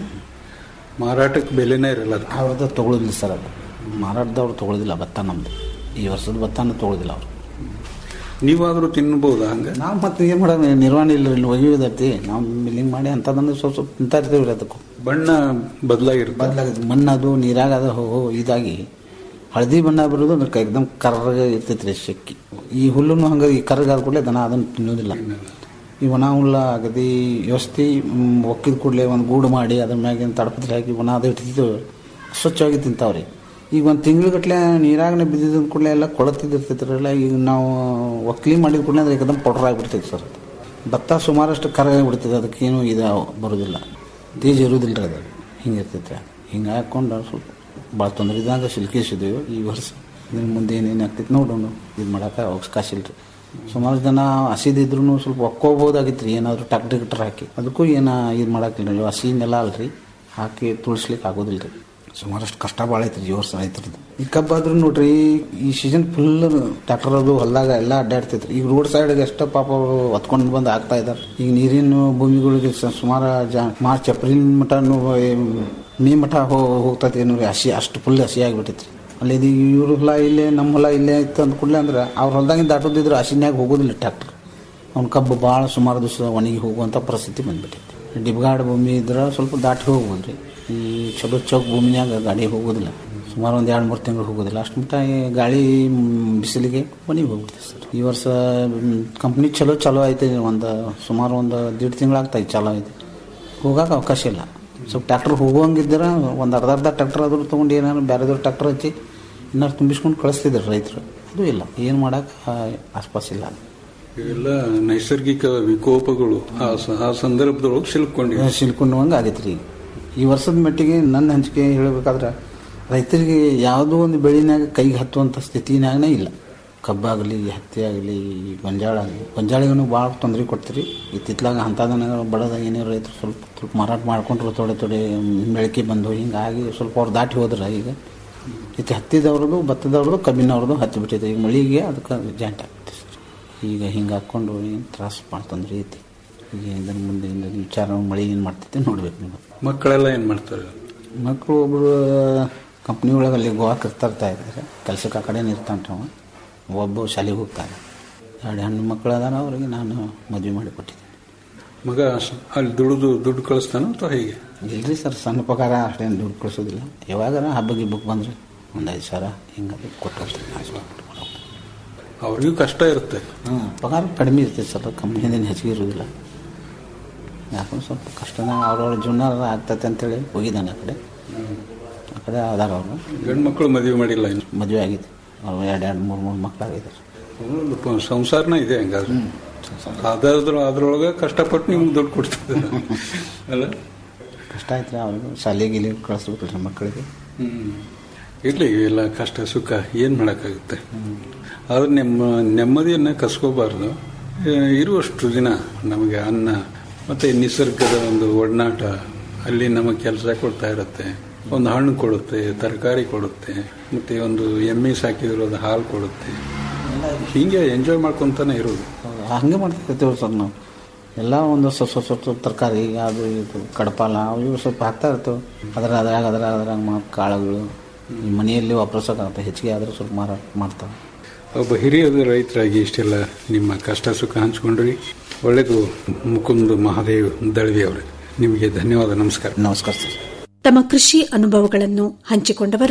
ಮಾರಾಟಕ್ಕೆ ಬೆಲೆನೇ ಇರಲ್ಲ ಅದು ಅವ್ರದ್ದು ತಗೊಳ್ಳೋದಿಲ್ಲ ಸರ್ ಅದು ಮಾರಾಟದವ್ರು ತಗೊಳ್ಳೋದಿಲ್ಲ ಭತ್ತ ನಮ್ದು ಈ ವರ್ಷದ ಭತ್ತನ ತಗೊಳ್ಳೋದಿಲ್ಲ ಅವರು ನೀವಾದ್ರೂ ತಿನ್ಬಹುದಾ ಹಂಗ ನಾವು ಮತ್ತೆ ಏನು ಮಾಡೋಣ ನಿರ್ವಹಣೆ ಇಲ್ಲ ಇಲ್ಲಿ ಒಗೆಯೋದೈತಿ ನಾವು ಮಿಲ್ಲಿಂಗ್ ಮಾಡಿ ಅಂಥದ್ದನ್ನು ಸ್ವಲ್ಪ ಸ್ವಲ್ಪ ತಿಂತಾ ಇರ್ತೀವಿ ರೀ ಅದಕ್ಕೂ ಬಣ್ಣ ಬದಲಾಗಿರುತ್ತೆ ಬದಲಾಗುತ್ತೆ ಮಣ್ಣದು ನೀರಾಗ ಅದು ಹೋ ಹೋ ಇದಾಗಿ ಹಳದಿ ಬಣ್ಣ ಬರೋದು ಅದಕ್ಕೆ ಎಕ್ದಮ್ ಕರ್ರಗ ಇರ್ತೈತಿ ರೀ ಶಕ್ಕಿ ಈ ಹುಲ್ಲುನು ಹಂಗೆ ಈ ಕರ್ರಗಾದ ಕೂಡಲೇ ದನ ಅದನ್ನು ತಿನ್ನೋದಿಲ್ಲ ಈ ಒಣ ಹುಲ್ಲ ಅಗದಿ ವ್ಯವಸ್ಥೆ ಒಕ್ಕಿದ ಕೂಡಲೇ ಒಂದು ಗೂಡು ಮಾಡಿ ಅದ್ರ ಮ್ಯಾಗಿನ ತಡಪತ್ರೆ ಹಾಕಿ ಒಣ ಅದು ಇಟ್ಟಿದ್ದು ಸ್ವಚ್ಛವಾಗಿ ತಿಂತಾವ್ರಿ ಈಗ ಒಂದು ತಿಂಗ್ಳುಗಟ್ಲೆ ನೀರಾಗನೆ ಬಿದ್ದಿದ್ದ ಕೂಡಲೇ ಎಲ್ಲ ಕೊಳತಿದ್ದಿರ್ತೈತ್ರಲ್ಲ ಈಗ ನಾವು ಒಕ್ಲಿ ಮಾಡಿದ ಕೂಡಲೇ ಅದು ಏಕದಮ್ ಪೌಡ್ರ್ ಆಗಿಬಿಡ್ತೈತೆ ಸರ್ ಭತ್ತ ಸುಮಾರಷ್ಟು ಕರಗಾಗಿ ಬಿಡ್ತದೆ ಅದಕ್ಕೇನು ಇದು ಬರೋದಿಲ್ಲ ತೇಜ್ ಇರೋದಿಲ್ಲ ರೀ ಅದು ಹಿಂಗೆ ಇರ್ತೈತೆ ಹಿಂಗೆ ಹಾಕ್ಕೊಂಡು ಸ್ವಲ್ಪ ಭಾಳ ತೊಂದರೆ ಇದ್ದಾಗ ಸಿಲ್ಕಿಸಿದೆವು ಈ ವರ್ಷ ಇದ್ರ ಮುಂದೆ ಏನೇನು ಆಗ್ತೈತೆ ನೋಡೋಣ ಇದು ಮಾಡೋಕೆ ಅವಕಾಶ ಇಲ್ಲ ರೀ ಸುಮಾರು ಜನ ಹಸಿದಿದ್ರು ಸ್ವಲ್ಪ ಒಕ್ಕೋಬೋದಾಗಿತ್ತು ರೀ ಏನಾದರೂ ಟ್ಯಾಕ್ಟ್ರಿ ಗಿಟ್ರ್ ಹಾಕಿ ಅದಕ್ಕೂ ಏನು ಇದು ಮಾಡೋಕ್ಕಿಲ್ಲ ರೀ ಹಸಿ ನೆಲ ಅಲ್ರಿ ಹಾಕಿ ತುಳಿಸ್ಲಿಕ್ಕೆ ಆಗೋದಿಲ್ಲ ರೀ ಸುಮಾರಷ್ಟು ಕಷ್ಟ ಭಾಳ ಐತ್ರಿ ಈ ವರ್ಷ ರೈತರದ್ದು ಈ ಕಬ್ಬಾದ್ರೂ ನೋಡ್ರಿ ಈ ಸೀಸನ್ ಫುಲ್ ಟ್ರ್ಯಾಕ್ಟರ್ ಅದು ಹೊಲ್ದಾಗ ಎಲ್ಲ ಅಡ್ಡಾಡ್ತೈತ್ರಿ ಈಗ ರೋಡ್ ಸೈಡ್ಗೆ ಎಷ್ಟೋ ಪಾಪ ಅವರು ಹೊತ್ಕೊಂಡು ಬಂದು ಆಗ್ತಾ ಇದ್ದಾರೆ ಈಗ ನೀರಿನ ಭೂಮಿಗಳಿಗೆ ಸ- ಸುಮಾರು ಜ ಮಾರ್ಚ್ ಏಪ್ರಿಲ್ ಮಟನು ಮೇ ಮಠ ಹೋ ಹೋಗ್ತೈತಿ ಏನೋ ರೀ ಹಸಿ ಅಷ್ಟು ಫುಲ್ ಹಸಿ ಆಗಿಬಿಟ್ಟೈತ್ರಿ ಅಲ್ಲಿ ಇದು ಇವ್ರ ಹೊಲ ಇಲ್ಲೇ ನಮ್ಮ ಹೊಲ ಇಲ್ಲೇ ಇತ್ತು ಅಂದ ಕೂಡಲೇ ಅಂದ್ರೆ ಅವ್ರ ಹೊಲ್ದಾಗಿಂದ ದಾಟೋದಿದ್ರೆ ಹಸಿನ್ಯಾಗ ಹೋಗೋದಿಲ್ಲ ಟ್ರ್ಯಾಕ್ಟರ್ ಅವ್ನ ಕಬ್ಬು ಭಾಳ ಸುಮಾರು ದಿವಸ ಒಣಗಿ ಹೋಗುವಂಥ ಪರಿಸ್ಥಿತಿ ಬಂದ್ಬಿಟ್ಟೈತಿ ಡಿಬ್ಗಾಡ್ ಭೂಮಿ ಇದ್ರೆ ಸ್ವಲ್ಪ ದಾಟಿ ಹೋಗ್ಬೋದು ರೀ ಈ ಚಲೋ ಚೌಕ್ ಭೂಮಿಯಾಗ ಗಾಡಿ ಹೋಗೋದಿಲ್ಲ ಸುಮಾರು ಒಂದು ಎರಡು ಮೂರು ತಿಂಗಳು ಹೋಗೋದಿಲ್ಲ ಅಷ್ಟು ಮಟ್ಟ ಈ ಗಾಳಿ ಮ್, ಬಿಸಿಲಿಗೆ ಮನೆಗೆ ಹೋಗ್ಬಿಡ್ತೀವಿ ಸರ್ ಈ ವರ್ಷ ಕಂಪ್ನಿ ಚಲೋ ಚಲೋ ಐತೆ ಒಂದು ಸುಮಾರು ಒಂದು ದೀಡ್ ತಿಂಗಳಾಗ್ತಾಯಿತ್ತು ಚಲೋ ಐತೆ ಹೋಗಕ್ಕೆ ಅವಕಾಶ ಇಲ್ಲ ಸ್ವಲ್ಪ ಟ್ರ್ಯಾಕ್ಟರ್ ಹೋಗುವಂಗಿದ್ರೆ ಒಂದು ಅರ್ಧ ಅರ್ಧ ಟ್ರ್ಯಾಕ್ಟರ್ ಆದರೂ ತೊಗೊಂಡು ಏನಾದ್ರು ಬೇರೆದವ್ರು ಟ್ರ್ಯಾಕ್ಟರ್ ಹಚ್ಚಿ ಇನ್ನಾರು ತುಂಬಿಸ್ಕೊಂಡು ಕಳಿಸ್ತಿದ್ರು ರೈತರು ಅದು ಇಲ್ಲ ಏನು ಮಾಡೋಕೆ ಆಸ್ಪಾಸ್ ಇಲ್ಲ ಇವೆಲ್ಲ ನೈಸರ್ಗಿಕ ವಿಕೋಪಗಳು ಆ ಸ- ಆ ಸಂದರ್ಭದೊಳಗೆ ಸಿಲುಕೊಂಡಿವೆ ಸಿಲ್ಕೊಂಡವಂಗೆ ಆಗೈತೆ ರೀ ಈ ವರ್ಷದ ಮಟ್ಟಿಗೆ ನನ್ನ ಹಂಚಿಕೆ ಹೇಳಬೇಕಾದ್ರೆ ರೈತರಿಗೆ ಯಾವುದೋ ಒಂದು ಬೆಳಿನಾಗ ಕೈಗೆ ಹತ್ತುವಂಥ ಸ್ಥಿತಿನಾಗನೇ ಇಲ್ಲ ಕಬ್ಬಾಗಲಿ ಹತ್ತಿ ಆಗಲಿ ಗೊಂಜಾಳ ಆಗಲಿ ಗೊಂಜಾಳಿಗೂ ಭಾಳ ತೊಂದರೆ ಕೊಡ್ತೀರಿ ಇತ್ತಿತ್ಲಾಗ ಅಂಥದನ್ನಾಗ ಬಡದ ಏನೇ ರೈತರು ಸ್ವಲ್ಪ ಸ್ವಲ್ಪ ಮಾರಾಟ ಮಾಡ್ಕೊಂಡ್ರು ತೊಡೆ ತೊಡೆ ಬೆಳಕೆ ಬಂದು ಹಿಂಗಾಗಿ ಸ್ವಲ್ಪ ಅವ್ರು ದಾಟಿ ಹೋದ್ರೆ ಈಗ ಇತ್ತು ಹತ್ತಿದವ್ರದ್ದು ಭತ್ತದವ್ರದ್ದು ಕಬ್ಬಿನವ್ರದ್ದು ಹತ್ತಿ ಬಿಟ್ಟಿದೆ ಈಗ ಮಳೆಗೆ ಅದಕ್ಕೆ ಜಾಯಿಂಟ್ ಆಗ್ತದೆ ಸರ್ ಈಗ ಹಿಂಗೆ ಹಾಕ್ಕೊಂಡು ಏನು ತ್ರಾಸ ಭಾಳ ತೊಂದರೆ ಐತಿ ಈಗ ಇದರ ಮುಂದೆ ಇಂದ ವಿಚಾರ ಮಳೆ ಏನು ಮಾಡ್ತೈತೆ ನೋಡ್ಬೇಕು ನೀವು ಮಕ್ಕಳೆಲ್ಲ ಏನ್ ಮಾಡ್ತಾರೆ ಮಕ್ಕಳು ಒಬ್ಬರು ಕಂಪ್ನಿ ಒಳಗೆ ಅಲ್ಲಿ ಗೋವಾಕ್ಕೆ ತರ್ತಾ ಇದ್ದಾರೆ ಕೆಲಸಕ್ಕೆ ಆ ಕಡೆನೇ ಇರ್ತಾನೆ ಅವ ಒಬ್ಬ ಶಾಲೆಗೆ ಹೋಗ್ತಾನೆ ಎರಡು ಹೆಣ್ಣು ಮಕ್ಕಳು ಅದಾರ ಅವ್ರಿಗೆ ನಾನು ಮದುವೆ ಮಾಡಿ ಕೊಟ್ಟಿದ್ದೆ ಮಗ ಸ- ಅಲ್ಲಿ ದುಡಿದು ದುಡ್ಡು ಕಳಿಸ್ತಾನ ಅಥವಾ ಹೇಗೆ ಇಲ್ರಿ ಸರ್ ಸಣ್ಣ ಪಗಾರ ಅಷ್ಟೇನು ದುಡ್ಡು ಕಳಿಸೋದಿಲ್ಲ ಯಾವಾಗಾರ ಹಬ್ಬ ಗಿಬ್ಬಕ್ಕೆ ಬಂದರೆ ಒಂದು ಐದು ಸಾವಿರ ಹಿಂಗೆ ಕೊಟ್ಟು ಹೋಗ್ತೀನಿ ಅಷ್ಟೇ ಅವ್ರಿಗೂ ಕಷ್ಟ ಇರುತ್ತೆ ಹಾಂ ಪಗಾರ ಕಡಿಮೆ ಇರ್ತೈತೆ ಸರ್ ಕಂಪ್ನಿಯಿಂದ ಹೆಚ್ಚಿಗೆ ಇರೋದಿಲ್ಲ ಯಾಕಂದ್ರೆ ಸ್ವಲ್ಪ ಕಷ್ಟನ ಅವ್ರವ್ರ ಜೀವನ ಆಗ್ತೈತೆ ಅಂತೇಳಿ ಹೋಗಿದ್ದಾನೆ ಆ ಕಡೆ ಆ ಕಡೆ ಅದಾರ ಅವರು ಗಂಡು ಮಕ್ಕಳು ಮದುವೆ ಮಾಡಿಲ್ಲ ಇನ್ನು ಮದುವೆ ಆಗಿದೆ ಅವ್ರು ಎರಡು ಎರಡು ಮೂರು ಮೂರು ಮಕ್ಕಳಾಗಿದ್ದಾರೆ ಅವ್ರದ್ದು ಪ- ಸಂಸಾರನ ಇದೆ ಹಂಗಾದ್ರೆ ಅದ್ರ ಅದ್ರೊಳಗೆ ಕಷ್ಟಪಟ್ಟು ನಿಮ್ಗೆ ದುಡ್ಡು ಕೊಡ್ತಿದ್ದಾರೆ ಅಲ್ಲ ಕಷ್ಟ ಆಯ್ತು ಅವ್ರಿಗೂ ಶಾಲೆ ಗೀಲಿ ಕಳಿಸ್ಬೇಕಲ್ರಿ ಮಕ್ಕಳಿಗೆ ಹ್ಮ್ ಇರ್ಲಿ ಇವೆಲ್ಲ ಕಷ್ಟ ಸುಖ ಏನ್ ಮಾಡಕ್ಕಾಗುತ್ತೆ ಆದ್ರೆ ನಿಮ್ಮ ನೆಮ್ಮದಿಯನ್ನ ಕಸ್ಕೋಬಾರ್ದು ಆ, ಇರುವಷ್ಟು ದಿನ ನಮಗೆ ಅನ್ನ ಮತ್ತೆ ನಿಸರ್ಗದ ಒಂದು ಒಡನಾಟ ಅಲ್ಲಿ ನಮಗೆ ಕೆಲಸ ಕೊಡ್ತಾ ಇರುತ್ತೆ ಒಂದು ಹಣ್ಣು ಕೊಡುತ್ತೆ ತರಕಾರಿ ಕೊಡುತ್ತೆ ಮತ್ತೆ ಒಂದು ಎಮ್ಮೆ ಸಾಕಿದ್ರು ಅದು ಹಾಲು ಕೊಡುತ್ತೆ ಹೀಗೆ ಎಂಜಾಯ್ ಮಾಡ್ಕೊಂತಾನೆ ಇರೋದು ಹಂಗೆ ಮಾಡ್ತಿರ್ತೀವಿ ಸರ್ ನಾವು ಎಲ್ಲ ಒಂದು ಸ್ವಲ್ಪ ಸ್ವಲ್ಪ ಸ್ವಲ್ಪ ಸ್ವಲ್ಪ ತರಕಾರಿ ಅದು ಇದು ಕಡಪಾಲ ಅವು ಇವು ಸ್ವಲ್ಪ ಹಾಕ್ತಾ ಇರ್ತೇವೆ ಅದರ ಅದ್ರಾಗ ಅದ್ರ ಅದ್ರಾಗ ಮಾ ಕಾಳುಗಳು ಈ ಮನೆಯಲ್ಲಿ ವಾಪರ್ಸೋಕ್ಕಾಗುತ್ತೆ ಹೆಚ್ಚಿಗೆ ಆದರೂ ಸ್ವಲ್ಪ ಮಾರಾಟ ಮಾಡ್ತಾವೆ ಒಬ್ಬ ಹಿರಿಯದ ರೈತರಾಗಿ ಇಷ್ಟೆಲ್ಲ ನಿಮ್ಮ ಕಷ್ಟ ಸುಖ ಹಂಚ್ಕೊಂಡ್ರಿ ಒಳ್ಳೇದು ಮುಕುಂದ್ ಮಹಾದೇವ್ ದಳವಿ ಅವರೇ ನಿಮಗೆ ಧನ್ಯವಾದ ನಮಸ್ಕಾರ ನಮಸ್ಕಾರ ಸರ್ ತಮ್ಮ ಕೃಷಿ ಅನುಭವಗಳನ್ನು ಹಂಚಿಕೊಂಡವರು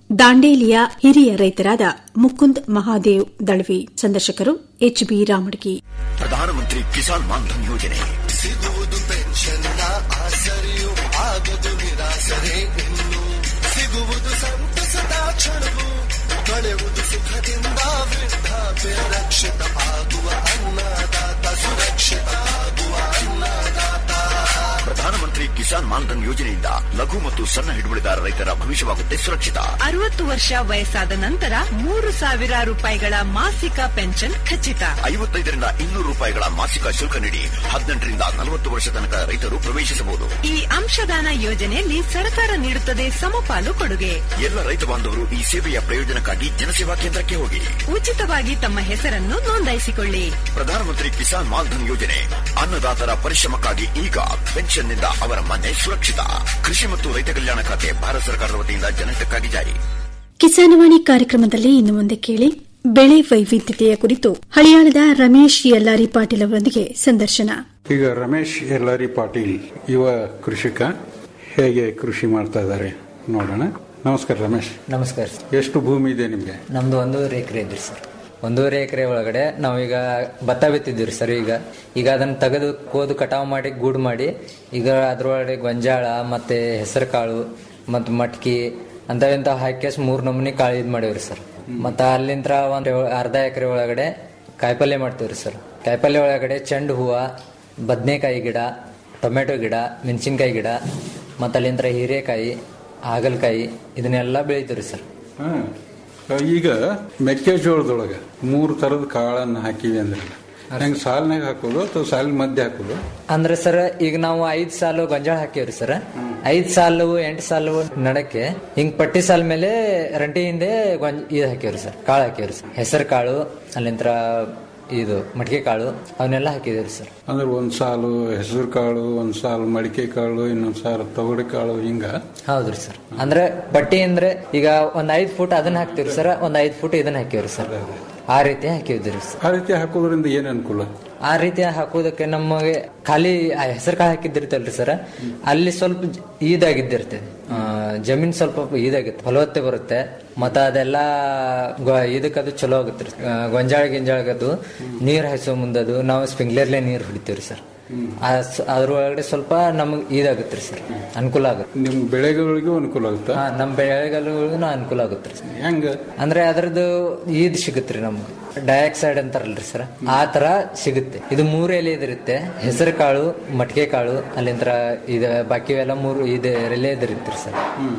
ದಾಂಡೇಲಿಯ ಹಿರಿಯ ರೈತರಾದ ಮುಕುಂದ್ ಮಹಾದೇವ್ ದಳ್ವಿ ಸಂದರ್ಶಕರು ಎಚ್ಬಿ ರಾಮಡ್ಗಿ ಪ್ರಧಾನಮಂತ್ರಿ ಕಿಸಾನ್ ಮಾನ್ಧನ್ ಯೋಜನೆ ಸಿಗುವುದು ಪೆನ್ಷನ್ನ ಆಸರೆಯು ಆಗದು ನಿರಾಸರೆ ಇನ್ನು ಸಿಗುವುದು ಸಂತಸದ ಕ್ಷಣವು ಕಳೆಯುವುದು ಸುಖದಿಂದ ವೃದ್ಧಾಪ್ಯ ರಕ್ಷಿತ ಆಗುವ ಅನ್ನದಾತ ಸುರಕ್ಷಿತ ಆಗುವ ಅನ್ನದಾತ ಪ್ರಧಾನಮಂತ್ರಿ ಕಿಸಾನ್ ಮಾನ್ಧನ್ ಯೋಜನೆಯಿಂದ ಲಘು ಮತ್ತು ಸಣ್ಣ ಹಿಡುವಳಿದಾರ ರೈತರ ಭವಿಷ್ಯವಾಗುತ್ತೆ ಸುರಕ್ಷಿತ ಅರವತ್ತು ವರ್ಷ ವಯಸ್ಸಾದ ನಂತರ ಮೂರು ಸಾವಿರ ರೂಪಾಯಿಗಳ ಮಾಸಿಕ ಪೆನ್ಷನ್ ಖಚಿತ ಐವತ್ತೈದರಿಂದ ಇನ್ನೂರು ರೂಪಾಯಿಗಳ ಮಾಸಿಕ ಶುಲ್ಕ ನೀಡಿ ಹದಿನೆಂಟರಿಂದ ನಲವತ್ತು ವರ್ಷ ತನಕ ರೈತರು ಪ್ರವೇಶಿಸಬಹುದು ಈ ಅಂಶದಾನ ಯೋಜನೆಯಲ್ಲಿ ಸರ್ಕಾರ ನೀಡುತ್ತದೆ ಸಮಪಾಲು ಕೊಡುಗೆ ಎಲ್ಲ ರೈತ ಬಾಂಧವರು ಈ ಸೇವೆಯ ಪ್ರಯೋಜನಕ್ಕಾಗಿ ಜನಸೇವಾ ಕೇಂದ್ರಕ್ಕೆ ಹೋಗಿ ಉಚಿತವಾಗಿ ತಮ್ಮ ಹೆಸರನ್ನು ನೋಂದಾಯಿಸಿಕೊಳ್ಳಿ ಪ್ರಧಾನಮಂತ್ರಿ ಕಿಸಾನ್ ಮಾನ್ಧನ್ ಯೋಜನೆ ಅನ್ನದಾತರ ಪರಿಶ್ರಮಕ್ಕಾಗಿ ಈಗ ಪೆನ್ಷನ್ನಿಂದ ಅವರ ಮನೆ ಸುರಕ್ಷಿತ ಕೃಷಿ ಮತ್ತು ರೈತ ಕಲ್ಯಾಣ ಖಾತೆ ಭಾರತ ಸರ್ಕಾರದ ವತಿಯಿಂದ ಜನಹಿತಕ್ಕಾಗಿ ಜಾರಿ ಕಿಸಾನವಾಣಿ ಕಾರ್ಯಕ್ರಮದಲ್ಲಿ ಇನ್ನು ಮುಂದೆ ಕೇಳಿ ಬೆಳೆ ವೈವಿಧ್ಯತೆಯ ಕುರಿತು ಹಳಿಯಾಳದ ರಮೇಶ್ ಯಲ್ಲಾರಿ ಪಾಟೀಲ್ ಅವರೊಂದಿಗೆ ಸಂದರ್ಶನ ಈಗ ರಮೇಶ್ ಯಲ್ಲಾರಿ ಪಾಟೀಲ್ ಯುವ ಕೃಷಿಕ ಹೇಗೆ ಕೃಷಿ ಮಾಡ್ತಾ ಇದ್ದಾರೆ ನೋಡೋಣ ನಮಸ್ಕಾರ ರಮೇಶ್ ನಮಸ್ಕಾರ ಸರ್ ಎಷ್ಟು ಭೂಮಿ ಇದೆ ನಿಮಗೆ ನಮ್ದು ಒಂದೂವರೆ ಎಕರೆ ಇದ್ರಿ ಸರ್ ಒಂದೂವರೆ ಎಕರೆ ಒಳಗಡೆ ನಾವೀಗ ಭತ್ತ ಬಿತ್ತಿದ್ದೀವಿ ಸರ್ ಈಗ ಈಗ ಅದನ್ನ ತೆಗೆದು ಕೋದು ಕಟಾವು ಮಾಡಿ ಗೂಡು ಮಾಡಿ ಈಗ ಅದ್ರೊಳಗಡೆ ಗೊಂಜಾಳ ಮತ್ತೆ ಹೆಸರು ಕಾಳು ಮತ್ತು ಮಟ್ಕಿ ಅಂತವೆಂತ ಹಾಕಿ ಮೂರು ನಮೂನಿ ಕಾಳು ಇದು ಮಾಡೀವ್ರಿ ಸರ್ ಮತ್ತು ಅಲ್ಲಿಂದ ಒಂದು ಅರ್ಧ ಎಕರೆ ಒಳಗಡೆ ಕಾಯಿಪಲ್ಯ ಮಾಡ್ತೀವ್ರಿ ಸರ್ ಕಾಯಿಪಲ್ಯ ಒಳಗಡೆ ಚೆಂಡು ಹೂವು ಬದನೆಕಾಯಿ ಗಿಡ ಟೊಮೆಟೊ ಗಿಡ ಮೆಣಸಿನ್ಕಾಯಿ ಗಿಡ ಮತ್ತು ಅಲ್ಲಿಂದ ಹೀರೆಕಾಯಿ ಹಾಗಲಕಾಯಿ ಇದನ್ನೆಲ್ಲ ಬೆಳಿತೀವ್ರಿ ಸರ್ ಹಾ. ಈಗ ಮೆಕ್ಕೆಜೋಳದೊಳಗೆ ಮೂರು ತರದ ಕಾಳನ್ನ ಹಾಕಿವಿ ಅಂದ್ರೆ ಹೆಂಗ್ ಸಾಲಿನಾಗ ಹಾಕೋದು ಅಥವಾ ಸಾಲಿನ ಮಧ್ಯೆ ಹಾಕೋದು ಅಂದ್ರೆ ಸರ್ ಈಗ ನಾವು ಐದ್ ಸಾಲು ಗೊಂಜಾಳ ಹಾಕಿವ್ರಿ ಸರ್ ಐದ್ ಸಾಲು ಎಂಟು ಸಾಲು ನಡಕ್ಕೆ ಹಿಂಗ್ ಪಟ್ಟಿ ಸಾಲ್ ಮೇಲೆ ರಂಟಿ ಹಿಂದೆ ಗೊಂಜ ಇದು ಹಾಕಿವ್ರಿ ಸರ್ ಕಾಳು ಹಾಕಿವ್ರಿ ಸರ್ ಹೆಸರು ಕಾಳು ಅಲ್ಲಿಂತ್ರ ಇದು ಮಡಿಕೆ ಕಾಳು ಅವನ್ನೆಲ್ಲ ಹಾಕಿದೇವ್ರಿ ಸರ್ ಅಂದ್ರೆ ಒಂದ್ ಸಾಲು ಹೆಸರು ಕಾಳು ಒಂದ್ ಸಾಲು ಮಡಿಕೆ ಕಾಳು ಇನ್ನೊಂದ್ ಸಾಲು ತೊಗರಿ ಕಾಳು ಹಿಂಗ ಹೌದ್ರಿ ಸರ್ ಅಂದ್ರೆ ಪಟ್ಟಿ ಅಂದ್ರೆ ಈಗ ಒಂದ್ ಐದ್ ಫುಟ್ ಅದನ್ನ ಹಾಕ್ತಿವ್ರಿ ಸರ್ ಒಂದ್ ಐದ್ ಫುಟ್ ಇದನ್ನ ಹಾಕಿವ್ರಿ ಸರ್ ಆ ರೀತಿ ಹಾಕಿದ್ರಿ ಸರ್ ಆ ರೀತಿ ಹಾಕೋದ್ರಿಂದ ಏನ್ ಅನುಕೂಲ ಆ ರೀತಿ ಹಾಕೋದಕ್ಕೆ ನಮಗೆ ಖಾಲಿ ಹೆಸರು ಕಾಳು ಹಾಕಿದ್ದಿರ್ತಲ್ರಿ ಸರ್ ಅಲ್ಲಿ ಸ್ವಲ್ಪ ಜ- ಇದಾಗಿದ್ದಿರ್ತದೆ ಆ, ಜಮೀನ್ ಸ್ವಲ್ಪ ಇದಾಗಿತ್ತು ಫಲವತ್ತೆ ಬರುತ್ತೆ ಮತ್ತ ಅದೆಲ್ಲ ಗೊ- ಇದಕ್ಕದು ಚಲೋ ಆಗುತ್ತೆ ರೀ. ಆ, ಗೊಂಜಾಳ ಗಿಂಜಾಳಗದು ನೀರ್ ಹಾಯಿಸೋ ಮುಂದದು ನಾವು ಸ್ಪ್ರಿಂಕ್ಲರ್ಲೆ ನೀರ್ ಹೊಡಿತೀವ್ರಿ ಸರ್ ಆ ಸ- ಅದ್ರೊಳಗಡೆ ಸ್ವಲ್ಪ ನಮಗೆ ಇದಾಗುತ್ತೆ ರೀ ಸರ್ ಅನುಕೂಲ ಆಗುತ್ತೆ ನಿಮ್ ಬೆಳೆಗಳಿಗೂ ಅನುಕೂಲ ಆಗುತ್ತಾ ಹಾ ನಮ್ಮ ಬೆಳೆಗಳಿಗೂ ಅನುಕೂಲ ಆಗುತ್ತೆ ರೀ ಹೆಂಗ ಅಂದ್ರೆ ಅದ್ರದ್ದು ಇದ್ ಸಿಗುತ್ತೆ ನಮ್ಗೆ ಡೈಆಕ್ಸೈಡ್ ಅಂತಾರಲ್ರಿ ಸರ್ ಆ ತರ ಸಿಗುತ್ತೆ ಇದು ಮೂರು ಎಲೆ ಇದಿರುತ್ತೆ ಹೆಸರು ಕಾಳು ಮಟ್ಕೆ ಕಾಳು ಅಲ್ಲಿಂದ ಇದ ಬಾಕಿ ಎಲ್ಲ ಮೂರು ಇದು ಎಲೆ ಇದಿರುತ್ತೆ ಸರ್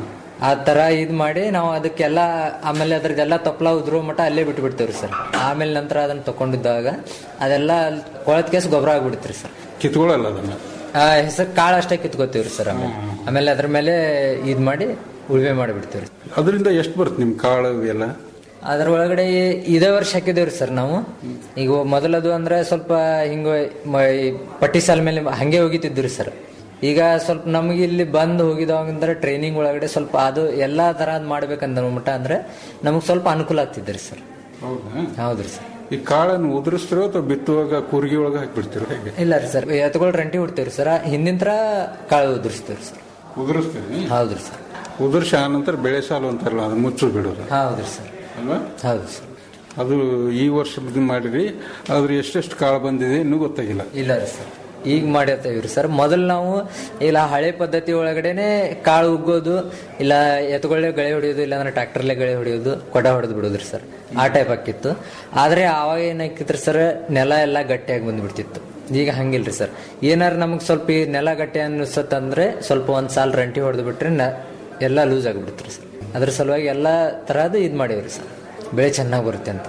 ಆ ತರ ಇದ್ ಮಾಡಿ ನಾವು ಅದಕ್ಕೆಲ್ಲ ಆಮೇಲೆ ಅದ್ರದ್ದೆಲ್ಲ ತಪ್ಪಲ ಉದುರೋ ಮಟ್ಟ ಅಲ್ಲೇ ಬಿಟ್ಟು ಬಿಡ್ತೇವ್ರಿ ಸರ್ ಆಮೇಲೆ ನಂತರ ಅದನ್ನ ತಕೊಂಡಿದ್ದಾಗ ಅದೆಲ್ಲ ಕೊಳತ್ ಕೇಸ್ ಗೊಬ್ಬರ ಆಗ್ಬಿಡುತ್ರಿ ಸರ್ ಕಿತ್ಕೊಳ್ಳಲ್ಲ ಅದನ್ನ ಆ ಹೆಸರು ಕಾಳು ಅಷ್ಟೇ ಕಿತ್ಕೋತೀವ್ರಿ ಸರ್ ಆಮೇಲೆ ಆಮೇಲೆ ಅದ್ರ ಮೇಲೆ ಇದ್ ಮಾಡಿ ಉಳುಮೆ ಮಾಡಿಬಿಡ್ತೀವ್ರಿ ಅದರಿಂದ ಎಷ್ಟು ಬರುತ್ತೆ ನಿಮ್ ಕಾಳು ಎಲ್ಲ ಅದ್ರ ಒಳಗಡೆ ಇದೇ ವರ್ಷ ಹಾಕಿದೇವ್ರಿ ಸರ್ ನಾವು ಈಗ ಮೊದಲದು ಅಂದ್ರೆ ಸ್ವಲ್ಪ ಹಿಂಗ ಮ- ಈ ಪಟ್ಟಿ ಸಾಲ್ ಮೇಲೆ ಹಂಗೆ ಹೋಗಿತಿದ್ರಿ ಸರ್ ಈಗ ಸ್ವಲ್ಪ ನಮ್ಗೆ ಇಲ್ಲಿ ಬಂದು ಹೋಗಿದವಂದ್ರೆ ಟ್ರೈನಿಂಗ್ ಒಳಗಡೆ ಸ್ವಲ್ಪ ಅದು ಎಲ್ಲಾ ತರದ್ ಮಾಡ್ಬೇಕಂದ ಮಟ್ಟ ಅಂದ್ರೆ ನಮಗ್ ಸ್ವಲ್ಪ ಅನುಕೂಲ ಆಗ್ತಿದ್ರಿ ಸರ್ ಹೌದಾ ಹೌದ್ರಿ ಸರ್ ಈ ಕಾಳನ್ನು ಉದುರಿಸ್ತಿರೋ ಅಥವಾ ಬಿತ್ತುವಾಗ ಕೂರ್ಗಿ ಒಳಗೆ ಹಾಕ್ಬಿಡ್ತಿರೋ ಹೇಗೆ ಇಲ್ಲ ರೀ ಸರ್ ಎತ್ಕೊಳ್ ರಂಟಿ ಹೊಡ್ತೇವ್ರಿ ಸರ್ ಹಿಂದಿನ ತರ ಕಾಳು ಉದುರಿಸ್ತೇವ್ರಿ ಸರ್ ಉದುರಿಸ್ತೀವಿ ಹೌದ್ರಿ ಸರ್ ಉದುರ್ಸಿ ಆ ನಂತರ ಬೆಳೆ ಸಾಲು ಅಂತಾರಲ್ಲ ಅದು ಮುಚ್ಚು ಬಿಡೋದು ಹೌದ್ರಿ ಸರ್ ಅಲ್ವಾ ಹೌದು ಸರ್ ಅದು ಈ ವರ್ಷ ಇದು ಮಾಡಿರಿ ಆದ್ರೆ ಎಷ್ಟೆಷ್ಟು ಕಾಳು ಬಂದಿದೆ ಇನ್ನೂ ಗೊತ್ತಾಗಿಲ್ಲ ಇಲ್ಲ ರೀ ಸರ್ ಈಗ ಮಾಡಿರ್ತೇವ್ರಿ ಸರ್ ಮೊದಲು ನಾವು ಇಲ್ಲ ಹಳೆ ಪದ್ಧತಿ ಒಳಗಡೆನೆ ಕಾಳು ಉಗ್ಗೋದು ಇಲ್ಲ ಎತ್ತುಗಳೇ ಗಳೆ ಹೊಡೆಯೋದು ಇಲ್ಲಾಂದ್ರೆ ಟ್ರ್ಯಾಕ್ಟರ್ಲೆ ಗಳೆ ಹೊಡೆಯೋದು ಕೊಡ ಹೊಡೆದು ಬಿಡೋದ್ರಿ ಸರ್ ಆ ಟೈಪ್ ಆಕಿತ್ತು ಆದ್ರೆ ಆವಾಗ ಏನಾಕಿತ್ರಿ ಸರ್ ನೆಲ ಎಲ್ಲ ಗಟ್ಟಿಯಾಗಿ ಬಂದ್ಬಿಡ್ತಿತ್ತು ಈಗ ಹಂಗಿಲ್ರಿ ಸರ್ ಏನಾರ ನಮಗೆ ಸ್ವಲ್ಪ ಈ ನೆಲ ಗಟ್ಟಿ ಅನಿಸತ್ತಂದ್ರೆ ಸ್ವಲ್ಪ ಒಂದ್ ಸಾಲ್ ರಂಟಿ ಹೊಡೆದು ಬಿಟ್ರೆ ನ- ಎಲ್ಲ ಲೂಸ್ ಆಗಿಬಿಡುತ್ತೆ ಸರ್ ಅದ್ರ ಸಲುವಾಗಿ ಎಲ್ಲ ತರಹದ್ದು ಇದು ಮಾಡೀವ್ರಿ ಸರ್ ಬೆಳೆ ಚೆನ್ನಾಗಿ ಬರುತ್ತೆ ಅಂತ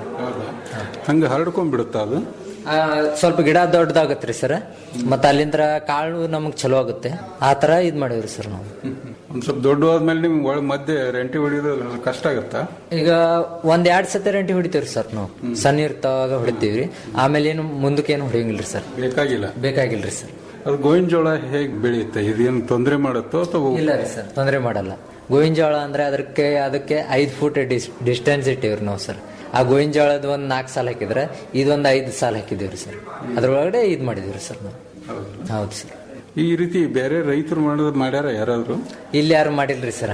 ಹಂಗೆ ಹರಡ್ಕೊಂಡ್ಬಿಡುತ್ತಾ ಅದು ಆ, ಸ್ವಲ್ಪ ಗಿಡ ದೊಡ್ಡದಾಗತ್ರಿ ಸರ್ ಮತ್ತೆ ಅಲ್ಲಿಂದ ಕಾಳು ನಮಗ್ ಚಲೋ ಆಗುತ್ತೆ ಆ ತರ ಇದ್ ಮಾಡಿವ್ರಿ ಸರ್ ನಾವು ಒಂದ್ ಸ್ವಲ್ಪ ದೊಡ್ಡವಾದ್ಮೇಲೆ ನಿಮ್ಗೆ ಒಳ ಮಧ್ಯೆ ರೆಂಟಿ ಹೊಡಿಯೋದು ಕಷ್ಟ ಆಗತ್ತಾ ಈಗ ಒಂದ್ ಎರಡ್ ಸತಿ ರಂಟಿ ಹೊಡಿತೀವ್ರಿ ಸರ್ ನಾವು ಸಣ್ಣ ಇರ್ತಾವಾಗ ಹೊಡಿತೀವ್ರಿ ಆಮೇಲೆ ಏನು ಮುಂದಕ್ಕೆ ಏನು ಹೊಡಿಯಂಗಿಲ್ರಿ ಸರ್ ಬೇಕಾಗಿಲ್ಲ ಬೇಕಾಗಿಲ್ರಿ ಸರ್ ಅದು ಗೋವಿನ ಜೋಳ ಹೇಗೆ ಬೆಳೆಯುತ್ತೆ ಇದೇನು ತೊಂದರೆ ಮಾಡುತ್ತೋ ಅಥವಾ ಇಲ್ಲ ರೀ ಸರ್ ತೊಂದರೆ ಮಾಡಲ್ಲ ಗೋವಿನ ಜೋಳ ಅಂದ್ರೆ ಅದಕ್ಕೆ ಅದಕ್ಕೆ ಐದ್ ಫುಟ್ ಡಿಸ್ಟೆನ್ಸ್ ಇಟ್ಟಿವ್ರಿ ನಾವು ಸರ್ ಆ ಗೋವಿನ ಜೋಳದ ಒಂದ್ ನಾಲ್ಕು ಸಾಲ ಹಾಕಿದ್ರೆ ಇದೊಂದ್ ಐದು ಸಾಲ ಹಾಕಿದೀವ್ರಿ ಸರ್ ಅದ್ರೊಳಗಡೆ ಇದ್ ಮಾಡಿದೀವ್ರಿ ಸರ್ ನಾವು ಹೌದು ಸರ್ ಈ ರೀತಿ ಬೇರೆ ರೈತರು ಮಾಡೋದು ಮಾಡ್ಯಾರ ಯಾರಾದ್ರು ಇಲ್ಲಿ ಯಾರು ಮಾಡಿಲ್ರಿ ಸರ್ ಹಂಗ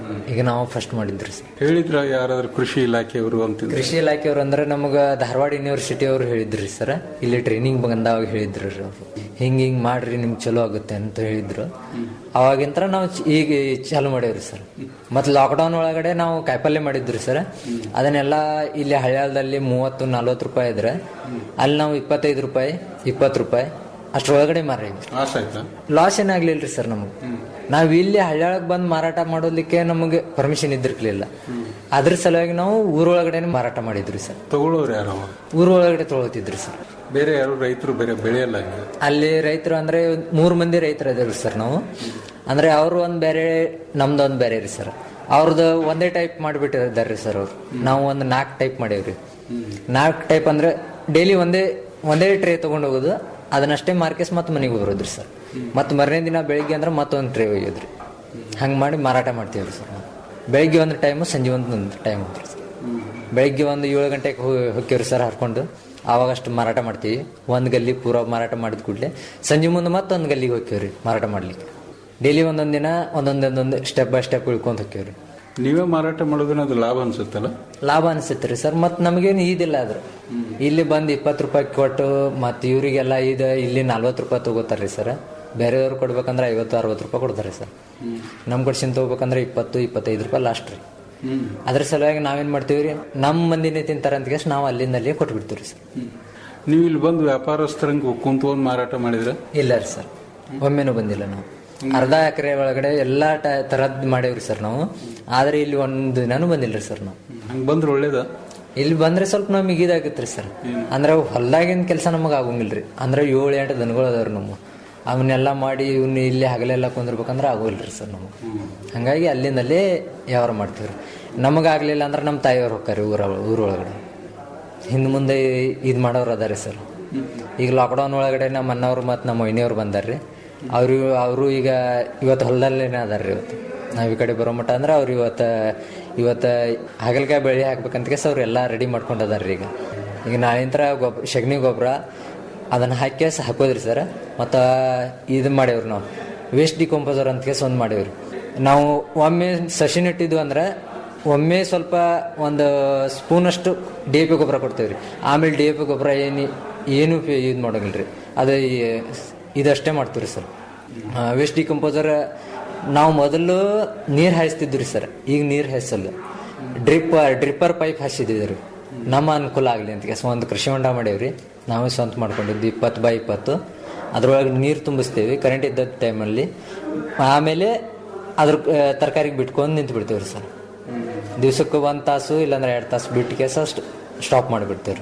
ಈಗ ನಾವು ಫಸ್ಟ್ ಮಾಡಿದ್ರಿ ಸರ್ ಹೇಳಿದ್ರ ಯಾರಾದ್ರೂ ಕೃಷಿ ಇಲಾಖೆಯವರು ಅಂತ ಕೃಷಿ ಇಲಾಖೆಯವ್ರು ಅಂದ್ರೆ ನಮಗ ಧಾರವಾಡ ಯೂನಿವರ್ಸಿಟಿ ಅವ್ರು ಹೇಳಿದ್ರಿ ಸರ್ ಇಲ್ಲಿ ಟ್ರೈನಿಂಗ್ ಬಂದಾಗ ಹೇಳಿದ್ರು ಅವರು ಹಿಂಗ್ ಹಿಂಗ್ ಮಾಡ್ರಿ ನಿಮ್ಗೆ ಚಲೋ ಆಗುತ್ತೆ ಅಂತ ಹೇಳಿದ್ರು ಅವಾಗಿಂತ್ರ ನಾವು ಚ- ಈಗ ಚಾಲು ಮಾಡೇವ್ರಿ ಸರ್ ಮತ್ತೆ ಲಾಕ್ಡೌನ್ ಒಳಗಡೆ ನಾವು ಕಾಯಿಪಲ್ಯ ಮಾಡಿದ್ರಿ ಸರ್ ಅದನ್ನೆಲ್ಲ ಇಲ್ಲಿ ಹಳ್ಯಾಳದಲ್ಲಿ ಮೂವತ್ತು ನಲ್ವತ್ತು ರೂಪಾಯಿ ಇದ್ರೆ ಅಲ್ಲಿ ನಾವು ಇಪ್ಪತ್ತೈದು ರೂಪಾಯಿ ಇಪ್ಪತ್ತು ರೂಪಾಯಿ ಅಷ್ಟ್ರೊಳಗಡೆ ಮಾರೀವಿ ಆಸೆ ಆಯ್ತಾ ಲಾಸ್ ಏನಾಗ್ಲಿಲ್ರಿ ಸರ್ ನಮಗೆ ನಾವ್ ಇಲ್ಲಿ ಹಳ್ಯಾಳಕ್ ಬಂದ್ ಮಾರಾಟ ಮಾಡೋದಕ್ಕೆ ನಮಗೆ ಪರ್ಮಿಷನ್ ಇದ್ದಿರ್ಲಿಲ್ಲ ಅದ್ರ ಸಲುವಾಗಿ ನಾವು ಊರೊಳಗಡೆ ಮಾರಾಟ ಮಾಡಿದ್ರಿ ಸರ್ ತಗೊಳ್ಳೋರು ಯಾರು ಅವಾಗ? ಊರೊಳಗಡೆ ತೊಗೊಳ್ತಿದ್ರಿ ಸರ್ ಬೇರೆ ಯಾರು ರೈತರು ಬೇರೆ ಬೆಳೆಯಲ್ಲ ಈಗ ಅಲ್ಲಿ ರೈತರು ಅಂದ್ರೆ ಮೂರ್ ಮಂದಿ ರೈತರು ಇದಾವ್ರಿ ಸರ್ ನಾವು ಅಂದ್ರೆ ಅವ್ರು ಒಂದ್ ಬೇರೆ ನಮ್ದು ಒಂದ್ ಬೇರೆ ರೀ ಸರ್ ಅವ್ರದ್ದು ಒಂದೇ ಟೈಪ್ ಮಾಡಿಬಿಟ್ಟಿದ್ದಾರೆ ಸರ್ ಅವ್ರು ನಾವು ಒಂದ್ ನಾಲ್ಕು ಟೈಪ್ ಮಾಡೇವ್ರಿ ನಾಲ್ಕು ಟೈಪ್ ಅಂದ್ರೆ ಡೈಲಿ ಒಂದೇ ಒಂದೇ ಟ್ರೇ ತಗೊಂಡ್ ಹೋಗೋದು ಅದನ್ನಷ್ಟೇ ಮಾರ್ಕೆಸ್ ಮತ್ತೆ ಮನೆಗೆ ಬರೋದ್ರಿ ಸರ್ ಮತ್ತೆ ಮರನೇ ದಿನ ಬೆಳಿಗ್ಗೆ ಅಂದ್ರೆ ಮತ್ತೊಂದು ಟ್ರೇ ಒಯ್ಯೋದ್ರಿ ಹಂಗೆ ಮಾಡಿ ಮಾರಾಟ ಮಾಡ್ತೀವ್ರಿ ಸರ್ ನಾವು ಬೆಳಿಗ್ಗೆ ಒಂದು ಟೈಮು ಸಂಜೆ ಒಂದು ಟೈಮ್ ಅಂತ್ರಿ ಸರ್ ಬೆಳಿಗ್ಗೆ ಒಂದು ಏಳು ಗಂಟೆಗೆ ಹೋಗ್ತೀವ್ರಿ ಸರ್ ಹರ್ಕೊಂಡು ಆವಾಗ ಅಷ್ಟು ಮಾರಾಟ ಮಾಡ್ತೀವಿ ಒಂದು ಗಲ್ಲಿ ಪೂರ ಮಾರಾಟ ಮಾಡಿದ ಕೂಡಲೇ ಸಂಜೆ ಮುಂದೆ ಮತ್ತೊಂದು ಗಲ್ಲಿಗೆ ಹೋಗ್ತೀವ್ರಿ ಮಾರಾಟ ಮಾಡ್ಲಿಕ್ಕೆ ಡೈಲಿ ಒಂದೊಂದು ದಿನ ಒಂದೊಂದೊಂದೊಂದು ಸ್ಟೆಪ್ ಬೈ ಸ್ಟೆಪ್ ಇಳ್ಕೊಂತ ಹೋಗ್ತೀವ್ರಿ ನೀವೇ ಮಾರಾಟ ಮಾಡೋದನ್ನ ಅದು ಲಾಭ ಅನ್ಸುತ್ತಲ್ಲ ಲಾಭ ಅನಿಸುತ್ತೆ ರೀ ಸರ್ ಮತ್ತು ನಮಗೇನು ಇದಿಲ್ಲ ಅದ್ರ ಇಲ್ಲಿ ಬಂದು ಇಪ್ಪತ್ತು ರೂಪಾಯಿ ಕೊಟ್ಟು ಮತ್ತು ಇವರಿಗೆಲ್ಲ ಇದು ಇಲ್ಲಿ ನಲ್ವತ್ತು ರೂಪಾಯಿ ತಗೋತಾರ್ರಿ ಸರ್ ಬೇರೆಯವ್ರು ಕೊಡ್ಬೇಕಂದ್ರೆ ಐವತ್ತು ಅರವತ್ತು ರೂಪಾಯಿ ಕೊಡ್ತಾರೆ ಸರ್ ನಮ್ಮ ಕಡ್ಸಿನ ತಗೋಬೇಕಂದ್ರೆ ಇಪ್ಪತ್ತು ಇಪ್ಪತ್ತೈದು ರೂಪಾಯಿ ಲಾಸ್ಟ್ ರೀ ಅದ್ರ ಸಲುವಾಗಿ ನಾವೇನ್ ಮಾಡ್ತೀವಿ ರೀ ನಮ್ಮ ಮಂದಿನೇ ತಿಂತಾರ ಅಂತ ಕೇಸ್ ನಾವು ಅಲ್ಲಿಂದ ಅಲ್ಲಿಯೇ ಕೊಟ್ಬಿಡ್ತೀವಿ ರೀ ಸರ್ ನೀವು ಇಲ್ಲಿ ಬಂದು ವ್ಯಾಪಾರಸ್ಥರಂಗೆ ಕುಂತ್ಕೊಂಡು ಮಾರಾಟ ಮಾಡಿದ್ರೆ ಇಲ್ಲ ರೀ ಸರ್ ಒಮ್ಮೆನೂ ಬಂದಿಲ್ಲ ನಾವು ಅರ್ಧ ಎಕರೆ ಒಳಗಡೆ ಎಲ್ಲಾ ಟ- ತರದ್ ಮಾಡೇವ್ರಿ ಸರ್ ನಾವು ಆದ್ರೆ ಇಲ್ಲಿ ಒಂದು ದಿನಾನು ಬಂದಿಲ್ರಿ ಸರ್ ನಾವು ಹಂಗೆ ಬಂದ್ರೆ ಒಳ್ಳೇದ ಇಲ್ಲಿ ಬಂದ್ರೆ ಸ್ವಲ್ಪ ನಮಗೆ ಇದಾಗತ್ರಿ ಸರ್ ಅಂದ್ರೆ ಹೊಲ್ದಾಗಿನ ಕೆಲಸ ನಮಗೆ ಆಗಂಗಿಲ್ರಿ ಅಂದ್ರೆ ಏಳು ಎಂಟು ದನಗಳು ಅದಾವ್ರಿ ನಮ್ಮ ಅವನ್ನೆಲ್ಲ ಮಾಡಿ ಇವ್ನ ಇಲ್ಲಿ ಹಗಲೆಲ್ಲ ಕುಂದಿರ್ಬೇಕಂದ್ರೆ ಆಗೋಲ್ರಿ ಸರ್ ನಮಗೆ ಹಂಗಾಗಿ ಅಲ್ಲಿಂದಲೇ ವ್ಯವಹಾರ ಮಾಡ್ತೀವ್ರಿ ನಮಗಾಗ್ಲಿಲ್ಲ ಅಂದ್ರೆ ನಮ್ಮ ತಾಯಿಯವ್ರು ಹೋಗ್ತಾರೆ ಊರ ಊರೊಳಗಡೆ ಹಿಂದೆ ಮುಂದೆ ಇದು ಮಾಡೋರು ಅದಾರಿ ಸರ್ ಈಗ ಲಾಕ್ಡೌನ್ ಒಳಗಡೆ ನಮ್ಮ ಅಣ್ಣವ್ರು ಮತ್ತು ನಮ್ಮ ವೈನಿಯವ್ರು ಬಂದಾರ್ರಿ ಅವರು ಅವರು ಈಗ ಇವತ್ತು ಹೊಲದಲ್ಲೇನೆ ಅದಾರ್ರಿ ಇವತ್ತು ನಾವು ಈ ಕಡೆ ಬರೋ ಮಟ್ಟ ಅಂದ್ರೆ ಅವ್ರು ಇವತ್ತು ಇವತ್ತು ಹಾಗಲಕಾಯಿ ಬೆಳೆ ಹಾಕ್ಬೇಕಂತ ಕೇಸ್ ಅವ್ರು ಎಲ್ಲ ರೆಡಿ ಮಾಡ್ಕೊಂಡು ಅದಾರ್ರಿ ಈಗ ಈಗ ನಾಳಿಂತ್ರ ಗೊಬ್ಬರ ಸಗಣಿ ಗೊಬ್ಬರ ಅದನ್ನ ಹಾಕಿ ಹಾಕೋದ್ರಿ ಸರ್ ಮತ್ತು ಇದು ಮಾಡೇವ್ರಿ ನಾವು ವೇಸ್ಟ್ ಡಿಕಂಪೋಸರ್ ಅಂತ ಕೇಸ್ ಒಂದು ಮಾಡೇವ್ರಿ ನಾವು ಒಮ್ಮೆ ಸಸಿ ನೆಟ್ಟಿದ್ವು ಅಂದ್ರೆ ಒಮ್ಮೆ ಸ್ವಲ್ಪ ಒಂದು ಸ್ಪೂನಷ್ಟು ಡಿ ಎ ಪಿ ಗೊಬ್ಬರ ಕೊಡ್ತೇವೆ ರೀ ಆಮೇಲೆ ಡಿ ಎ ಪಿ ಗೊಬ್ಬರ ಏನು ಏನು ಇದು ಮಾಡೋಂಗಿಲ್ಲ ರೀ ಅದು ಈ- ಇದಷ್ಟೇ ಮಾಡ್ತೀವಿ ಸರ್ ವೇಸ್ಟ್ ಡಿಕಂಪೋಸರ್ ನಾವು ಮೊದಲು ನೀರು ಹಾಯಿಸ್ತಿದ್ವಿ ರೀ ಸರ್ ಈಗ ನೀರು ಹಾಯಿಸಲ್ಲ ಡ್ರಿಪ್ ಡ್ರಿಪ್ಪರ್ ಪೈಪ್ ಹಾಯಿಸಿದ್ದೀವಿ ರೀ ನಮ್ಮ ಅನುಕೂಲ ಆಗಲಿ ಅಂತ ಕೇಸ್ ಒಂದು ಕೃಷಿ ಹೊಂಡ ಮಾಡೇವ್ರಿ ನಾವೇ ಸ್ವಂತ ಮಾಡ್ಕೊಂಡಿದ್ವಿ ಇಪ್ಪತ್ತು ಬೈ ಇಪ್ಪತ್ತು ಅದ್ರೊಳಗೆ ನೀರು ತುಂಬಿಸ್ತೀವಿ ಕರೆಂಟ್ ಇದ್ದ ಟೈಮಲ್ಲಿ ಆಮೇಲೆ ಅದ್ರ ತರಕಾರಿಗೆ ಬಿಟ್ಕೊಂಡು ನಿಂತು ಬಿಡ್ತೀವಿ ರೀ ಸರ್ ದಿವ್ಸಕ್ಕೆ ಒಂದು ತಾಸು ಇಲ್ಲಾಂದ್ರೆ ಎರಡು ತಾಸು ಬಿಟ್ಟು ಕೇಸ ಸ್ಟಾಪ್ ಮಾಡಿಬಿಡ್ತೀವಿ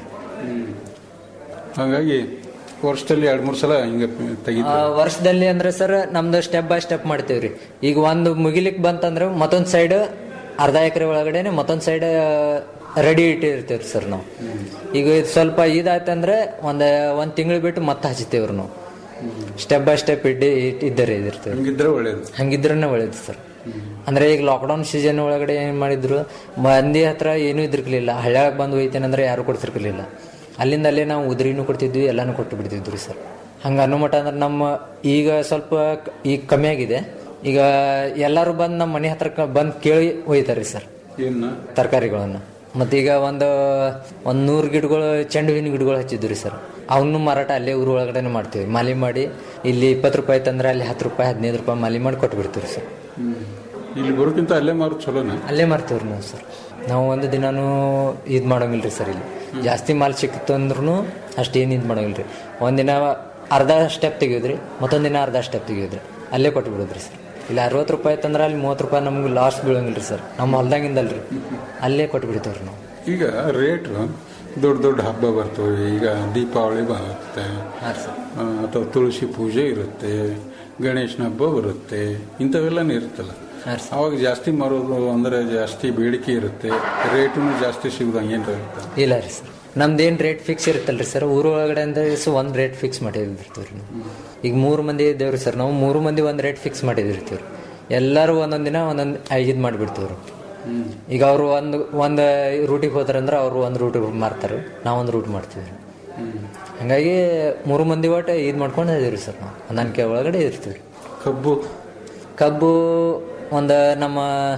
ಹಾಗಾಗಿ ವರ್ಷದಲ್ಲಿ ಎರಡು ಮೂರು ಸಲ ಹಿಂಗೆ ತೆಗಿತ ವರ್ಷದಲ್ಲಿ ಅಂದ್ರೆ ಸರ್ ನಮ್ದು ಸ್ಟೆಪ್ ಬೈ ಸ್ಟೆಪ್ ಮಾಡ್ತೀವ್ರಿ ಈಗ ಒಂದು ಮುಗಿಲಿಕ್ ಬಂತಂದ್ರೆ ಮತ್ತೊಂದ್ ಸೈಡ್ ಅರ್ಧ ಎಕರೆ ಒಳಗಡೆನೆ ಮತ್ತೊಂದ್ ಸೈಡ್ ರೆಡಿ ಇಟ್ಟಿರ್ತೀವ್ರಿ ಸರ್ ನಾವು ಈಗ ಇದ್ ಸ್ವಲ್ಪ ಇದಾಯ್ತಂದ್ರೆ ಒಂದ್ ಒಂದ್ ತಿಂಗಳು ಬಿಟ್ಟು ಮತ್ತೆ ಹಚ್ತೀವ್ರಿ ನಾವು ಸ್ಟೆಪ್ ಬೈ ಸ್ಟೆಪ್ ಇಡ್ಡಿ ಇದ್ದರೆ ಇದಿರ್ತೀವಿ ಹಂಗಿದ್ರೆ ಒಳ್ಳೇದು ಹಂಗಿದ್ರನೇ ಒಳ್ಳೇದು ಸರ್ ಅಂದ್ರೆ ಈಗ ಲಾಕ್ಡೌನ್ ಸೀಸನ್ ಒಳಗಡೆ ಏನ್ ಮಾಡಿದ್ರು ಮಂದಿ ಹತ್ರ ಏನೂ ಇದ್ರಿರ್ಲಿಲ್ಲ ಹಳ್ಳ್ಯಾಗ ಬಂದು ಹೋಯ್ತೇನಂದ್ರೆ ಯಾರು ಕೊಡ್ತಿರ್ಲಿಲ್ಲ ಅಲ್ಲಿಂದ ಅಲ್ಲೇ ನಾವು ಉದ್ರಿನೂ ಕೊಡ್ತಿದ್ವಿ ಎಲ್ಲಾನು ಕೊಟ್ಟು ಬಿಡ್ತಿದ್ವಿ ಸರ್ ಹಂಗ ಅನ್ನೋ ಮಟ್ಟ ಅಂದ್ರೆ ನಮ್ಮ ಈಗ ಸ್ವಲ್ಪ ಕ- ಈಗ ಕಮ್ಮಿ ಆಗಿದೆ ಈಗ ಎಲ್ಲರೂ ಬಂದು ನಮ್ಮ ಮನೆ ಹತ್ರ ಬಂದು ಕೇಳಿ ಒಯ್ತಾರ್ರಿ ಸರ್ ಏನ ತರಕಾರಿಗಳನ್ನ ಮತ್ತೀಗ ಒಂದು ಒಂದ್ ನೂರು ಗಿಡಗಳು ಚೆಂಡು ಹೂವಿನ ಗಿಡಗಳು ಹಚ್ಚಿದ್ವಿ ಸರ್ ಅವನು ಮಾರಾಟ ಅಲ್ಲೇ ಊರ ಒಳಗಡೆನೆ ಮಾಡ್ತೀವಿ ಮಾಲಿ ಮಾಡಿ ಇಲ್ಲಿ ಇಪ್ಪತ್ತು ರೂಪಾಯಿ ತಂದ್ರೆ ಅಲ್ಲಿ ಹತ್ತು ರೂಪಾಯಿ ಹದಿನೈದು ರೂಪಾಯಿ ಮಾಲಿ ಮಾಡಿ ಕೊಟ್ಟು ಬಿಡ್ತೀವಿ ಸರ್ ಇಲ್ಲಿ ಬರೋಕ್ಕಿಂತ ಅಲ್ಲೇ ಮಾರು ಚಲೋನ ಅಲ್ಲೇ ಮಾರ್ತೀವ್ರಿ ನಾವು ಸರ್ ನಾವು ಒಂದು ದಿನಾನು ಇದು ಮಾಡೋಂಗಿಲ್ರಿ ಸರ್ ಇಲ್ಲಿ ಜಾಸ್ತಿ ಮಾಲ್ ಸಿಕ್ತು ಅಂದ್ರೂ ಅಷ್ಟೇನು ಇದು ಮಾಡೋಂಗಿಲ್ರಿ ಒಂದಿನ ಅರ್ಧ ಸ್ಟೆಪ್ ತೆಗಿಯೋದ್ರಿ ಮತ್ತೊಂದು ದಿನ ಅರ್ಧ ಸ್ಟೆಪ್ ತೆಗಿಯೋದ್ರಿ ಅಲ್ಲೇ ಕೊಟ್ಟು ಬಿಡೋದ್ರಿ ಸರ್ ಇಲ್ಲಿ ಅರವತ್ತು ರೂಪಾಯಿ ತಂದ್ರೆ ಅಲ್ಲಿ ಮೂವತ್ತು ರೂಪಾಯಿ ನಮ್ಗೆ ಲಾಸ್ ಬೀಳಂಗಿಲ್ರಿ ಸರ್ ನಮ್ಮ ಹೊಲ್ದಾಗಿಂದಲ್ರಿ ಅಲ್ಲೇ ಕೊಟ್ಟು ಬಿಡ್ತೇವ್ರಿ ನಾವು ಈಗ ರೇಟ್ ದೊಡ್ಡ ದೊಡ್ಡ ಹಬ್ಬ ಬರ್ತವೆ ಈಗ ದೀಪಾವಳಿ ಬರುತ್ತೆ ಹಾಂ ಸರ್ ಆ, ಅಥವಾ ತುಳಸಿ ಪೂಜೆ ಇರುತ್ತೆ ಗಣೇಶನ ಹಬ್ಬ ಬರುತ್ತೆ ಇಂಥವೆಲ್ಲನೂ ಇರುತ್ತಲ್ಲ ಅವಾಗ ಜಾಸ್ತಿ ಮಾರೋದು ಅಂದ್ರೆ ಜಾಸ್ತಿ ಬೇಡಿಕೆ ಇರುತ್ತೆ ರೇಟು ಜಾಸ್ತಿ ಸಿಗೋದಂಗೆ ಏನು ಇರುತ್ತೆ ಇಲ್ಲ ರೀ ಸರ್ ನಮ್ದೇನು ರೇಟ್ ಫಿಕ್ಸ್ ಇರುತ್ತಲ್ರಿ ಸರ್ ಊರ ಒಳಗಡೆ ಅಂದ್ರೆ ಒಂದು ರೇಟ್ ಫಿಕ್ಸ್ ಮಾಡಿದಿರ್ತೀವಿ ರೀ ನಾವು ಈಗ ಮೂರು ಮಂದಿ ಇದ್ದೇವ್ರಿ ಸರ್ ನಾವು ಮೂರು ಮಂದಿ ಒಂದು ರೇಟ್ ಫಿಕ್ಸ್ ಮಾಡಿದಿರ್ತೀವಿ ರೀ ಎಲ್ಲರೂ ಒಂದೊಂದು ದಿನ ಒಂದೊಂದು ಇದು ಮಾಡಿಬಿಡ್ತೀವಿ ರೀ ಈಗ ಅವರು ಒಂದು ಒಂದು ರೂಟಿಗೆ ಹೋದ್ರಂದ್ರೆ ಅವರು ಒಂದು ರೂಟ್ ಮಾರ್ತಾರೆ ನಾವು ಒಂದು ರೂಟ್ ಮಾಡ್ತೀವಿ ರೀ ಹಂಗಾಗಿ ಮೂರು ಮಂದಿ ಒಟ್ಟು ಇದು ಮಾಡ್ಕೊಂಡು ಇದೀವಿ ಸರ್ ನಾವು ಹೊಂದಾಣಿಕೆ ಒಳಗಡೆ ಇರ್ತೀವಿ ಕಬ್ಬು ಕಬ್ಬು ಒಂದು ನಮ್ಮ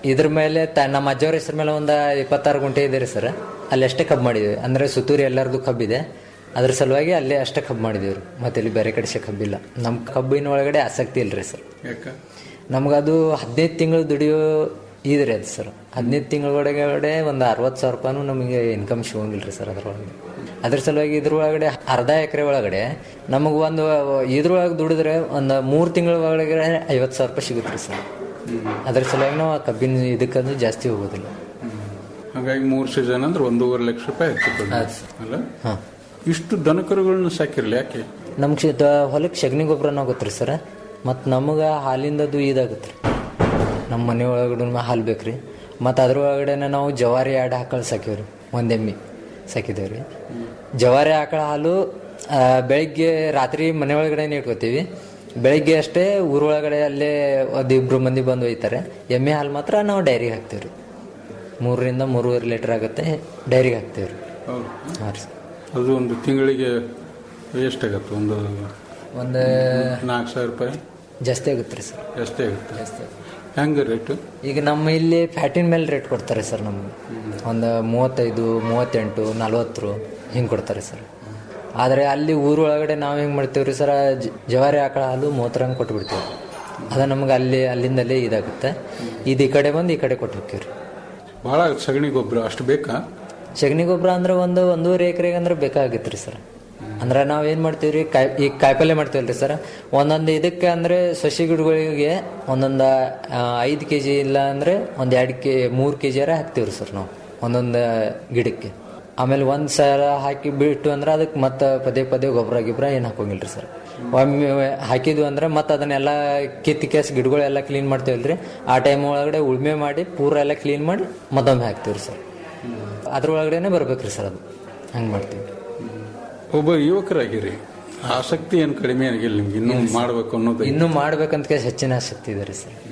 ಇದ್ರ ಮೇಲೆ ತ- ನಮ್ಮ ಅಜ್ಜವ್ರ ಹೆಸರು ಮೇಲೆ ಒಂದು ಇಪ್ಪತ್ತಾರು ಗುಂಟೆ ಇದೆ ರೀ ಸರ್ ಅಲ್ಲಿ ಅಷ್ಟೇ ಕಬ್ಬು ಮಾಡಿದ್ವಿ ಅಂದ್ರೆ ಸುತ್ತೂರಿ ಎಲ್ಲರದು ಕಬ್ಬಿದೆ ಅದ್ರ ಸಲುವಾಗಿ ಅಲ್ಲೇ ಅಷ್ಟೇ ಕಬ್ಬು ಮಾಡಿದೀವಿ ರೀ ಮತ್ತೆ ಇಲ್ಲಿ ಬೇರೆ ಕಡೆ ಸಹ ಕಬ್ಬಿಲ್ಲ ನಮ್ಮ ಕಬ್ಬಿನ ಒಳಗಡೆ ಆಸಕ್ತಿ ಇಲ್ರಿ ಸರ್ ಯಾಕ ನಮ್ಗದು ಹದಿನೈದು ತಿಂಗಳು ದುಡಿಯೋ ಇದ್ರಿ ಅದು ಸರ್ ಹದಿನೈದು ತಿಂಗಳ ಒಳಗಡೆ ಒಂದು ಅರವತ್ತು ಸಾವಿರ ರೂಪಾಯಿನೂ ನಮಗೆ ಇನ್ಕಮ್ ಸಿಗೋಂಗಿಲ್ಲ ರೀ ಸರ್ ಅದ್ರೊಳಗೆ ಅದ್ರ ಸಲುವಾಗಿ ಇದ್ರೊಳಗಡೆ ಅರ್ಧ ಎಕರೆ ಒಳಗಡೆ ನಮಗೆ ಒಂದು ಇದ್ರೊಳಗೆ ದುಡಿದ್ರೆ ಒಂದು ಮೂರು ತಿಂಗಳ ಒಳಗಡೆ ಐವತ್ತು ಸಾವಿರ ರೂಪಾಯಿ ಸಿಗುತ್ತೆ ರೀ ಸರ್ ಅದ್ರ ಸಲುವಾಗಿ ನಾವು ಆ ಕಬ್ಬಿನ ಇದಕ್ಕಂದು ಜಾಸ್ತಿ ಹೋಗೋದಿಲ್ಲ ಹಾಗಾಗಿ ಮೂರು ಸೀಸನ್ ಅಂದ್ರೆ ಒಂದೂವರೆ ಲಕ್ಷ ರೂಪಾಯಿ ಆಯ್ತು ಹೌದು ಸರ್. ಅಲ್ಲ ಹಾಂ ಇಷ್ಟು ದನಕರುಗಳನ್ನ ಸಾಕಿರ್ಲಿ ಯಾಕೆ ನಮ್ಗೆ ಹೊಲಕ್ಕೆ ಸಗಣಿ ಗೊಬ್ಬರನ ಆಗುತ್ತೆ ರೀ ಸರ್ ಮತ್ತು ನಮಗೆ ಹಾಲಿಂದದು ಇದಾಗುತ್ತೆ ರೀ ನಮ್ಮ ಮನೆ ಒಳಗಡೆ ಹಾಲು ಬೇಕು ರೀ ಮತ್ತು ಅದ್ರೊಳಗಡೆ ನಾವು ಜವಾರಿ ಆಡು ಆಕಳು ಸಾಕೀವ್ರಿ ಒಂದು ಎಮ್ಮೆ ಸಾಕಿದ್ದೇವೆ ರೀ ಜವಾರಿ ಆಕಳ ಹಾಲು ಆ, ಬೆಳಿಗ್ಗೆ ರಾತ್ರಿ ಮನೆ ಒಳಗಡೆ ಇಟ್ಕೋತೀವಿ ಬೆಳಿಗ್ಗೆ ಅಷ್ಟೇ ಊರೊಳಗಡೆ ಅಲ್ಲೇ ಒಂದು ಇಬ್ರು ಮಂದಿ ಬಂದು ಒಯ್ತಾರೆ ಎಮ್ಮೆ ಹಾಲು ಮಾತ್ರ ನಾವು ಡೈರಿಗೆ ಹಾಕ್ತೀವಿ ರೀ ಮೂರರಿಂದ ಮೂರುವರೆ ಲೀಟ್ರ್ ಆಗುತ್ತೆ ಡೈರಿಗೆ ಹಾಕ್ತೀವಿ ರೀ ಹೌದು ಹಾಂ ರೀ ಅದು ಒಂದು ತಿಂಗಳಿಗೆ ಎಷ್ಟಾಗತ್ತೆ ಒಂದು ಒಂದು ನಾಲ್ಕು ಸಾವಿರ ರೂಪಾಯಿ ಜಾಸ್ತಿ ಆಗುತ್ತೆ ರೀ ಸರ್ ಜಾಸ್ತಿ ಆಗುತ್ತೆ ಜಾಸ್ತಿ ಹೆಂಗೆ ರೇಟು ಈಗ ನಮ್ಮ ಇಲ್ಲಿ ಫ್ಯಾಟಿನ ಮೇಲೆ ರೇಟ್ ಕೊಡ್ತಾರೆ ಸರ್ ನಮ್ಗೆ ಒಂದು ಮೂವತ್ತೈದು ಮೂವತ್ತೆಂಟು ನಲ್ವತ್ತು ಹಿಂಗೆ ಕೊಡ್ತಾರೆ ಸರ್ ಆದರೆ ಅಲ್ಲಿ ಊರೊಳಗಡೆ ನಾವು ಹೆಂಗೆ ಮಾಡ್ತೀವಿ ರೀ ಸರ್ ಜ- ಜವಾರಿ ಆಕಳ ಹಾಲು ಮೂವತ್ತರಂಗೆ ಕೊಟ್ಬಿಡ್ತೀವಿ ಅದು ನಮ್ಗೆ ಅಲ್ಲಿ ಅಲ್ಲಿಂದಲೇ ಇದಾಗುತ್ತೆ ಇದು ಈ ಕಡೆ ಬಂದು ಈ ಕಡೆ ಕೊಟ್ಟು ಹೋಗ್ತೀವಿ ರೀ ಭಾಳ ಸಗಣಿ ಗೊಬ್ಬರ ಅಷ್ಟು ಬೇಕಾ ಸಗಣಿ ಗೊಬ್ಬರ ಅಂದ್ರೆ ಒಂದು ಒಂದೂವರೆ ಎಕರೆಗೆ ಅಂದ್ರೆ ಬೇಕಾಗಿತ್ತು ರೀ ಸರ್ ಅಂದ್ರೆ ನಾವು ಏನು ಮಾಡ್ತೀವಿ ರೀ ಕಾಯಿ ಈಗ ಕಾಯಿಪಲ್ಯ ಮಾಡ್ತೀವಲ್ಲ ರೀ ಸರ್ ಒಂದೊಂದು ಇದಕ್ಕೆ ಅಂದರೆ ಸಸಿ ಗಿಡಗಳಿಗೆ ಒಂದೊಂದು ಐದು ಕೆ ಜಿ ಇಲ್ಲ ಅಂದರೆ ಒಂದು ಎರಡು ಕೆ ಮೂರು ಕೆ ಜಿಯಾರ ಹಾಕ್ತೀವಿ ರೀ ಸರ್ ನಾವು ಒಂದೊಂದು ಗಿಡಕ್ಕೆ ಆಮೇಲೆ ಒಂದು ಸಲ ಹಾಕಿ ಬಿಟ್ಟು ಅಂದ್ರೆ ಅದಕ್ಕೆ ಮತ್ತೆ ಪದೇ ಪದೇ ಗೊಬ್ಬರ ಗಿಬ್ಬರ ಏನು ಹಾಕೋಂಗಿಲ್ಲ ರೀ ಸರ್ ಒಮ್ಮೆ ಹಾಕಿದ್ವಿ ಅಂದ್ರೆ ಮತ್ತೆ ಅದನ್ನೆಲ್ಲ ಕಿತ್ತು ಕೇಸ್ ಗಿಡಗಳೆಲ್ಲ ಕ್ಲೀನ್ ಮಾಡ್ತೀವಲ್ಲ ರೀ ಆ ಟೈಮ್ ಒಳಗಡೆ ಉಳ್ಮೆ ಮಾಡಿ ಪೂರ ಎಲ್ಲ ಕ್ಲೀನ್ ಮಾಡಿ ಮತ್ತೊಮ್ಮೆ ಹಾಕ್ತೀವಿ ರೀ ಸರ್ ಅದ್ರೊಳಗಡೆನೆ ಬರ್ಬೇಕ್ರಿ ಸರ್ ಅದು ಹಂಗೆ ಮಾಡ್ತೀವಿ ಒಬ್ಬ ಯುವಕರಾಗಿರಿ ಆಸಕ್ತಿ ಏನು ಕಡಿಮೆ ಆಗಿಲ್ಲ ನಿಮ್ಗೆ ಇನ್ನೂ ಮಾಡಬೇಕು ಅನ್ನೋದು ಇನ್ನೂ ಮಾಡ್ಬೇಕಂತ ಕೇಸ್ ಹೆಚ್ಚಿನ ಆಸಕ್ತಿ ಇದೆ ರೀ ಸರ್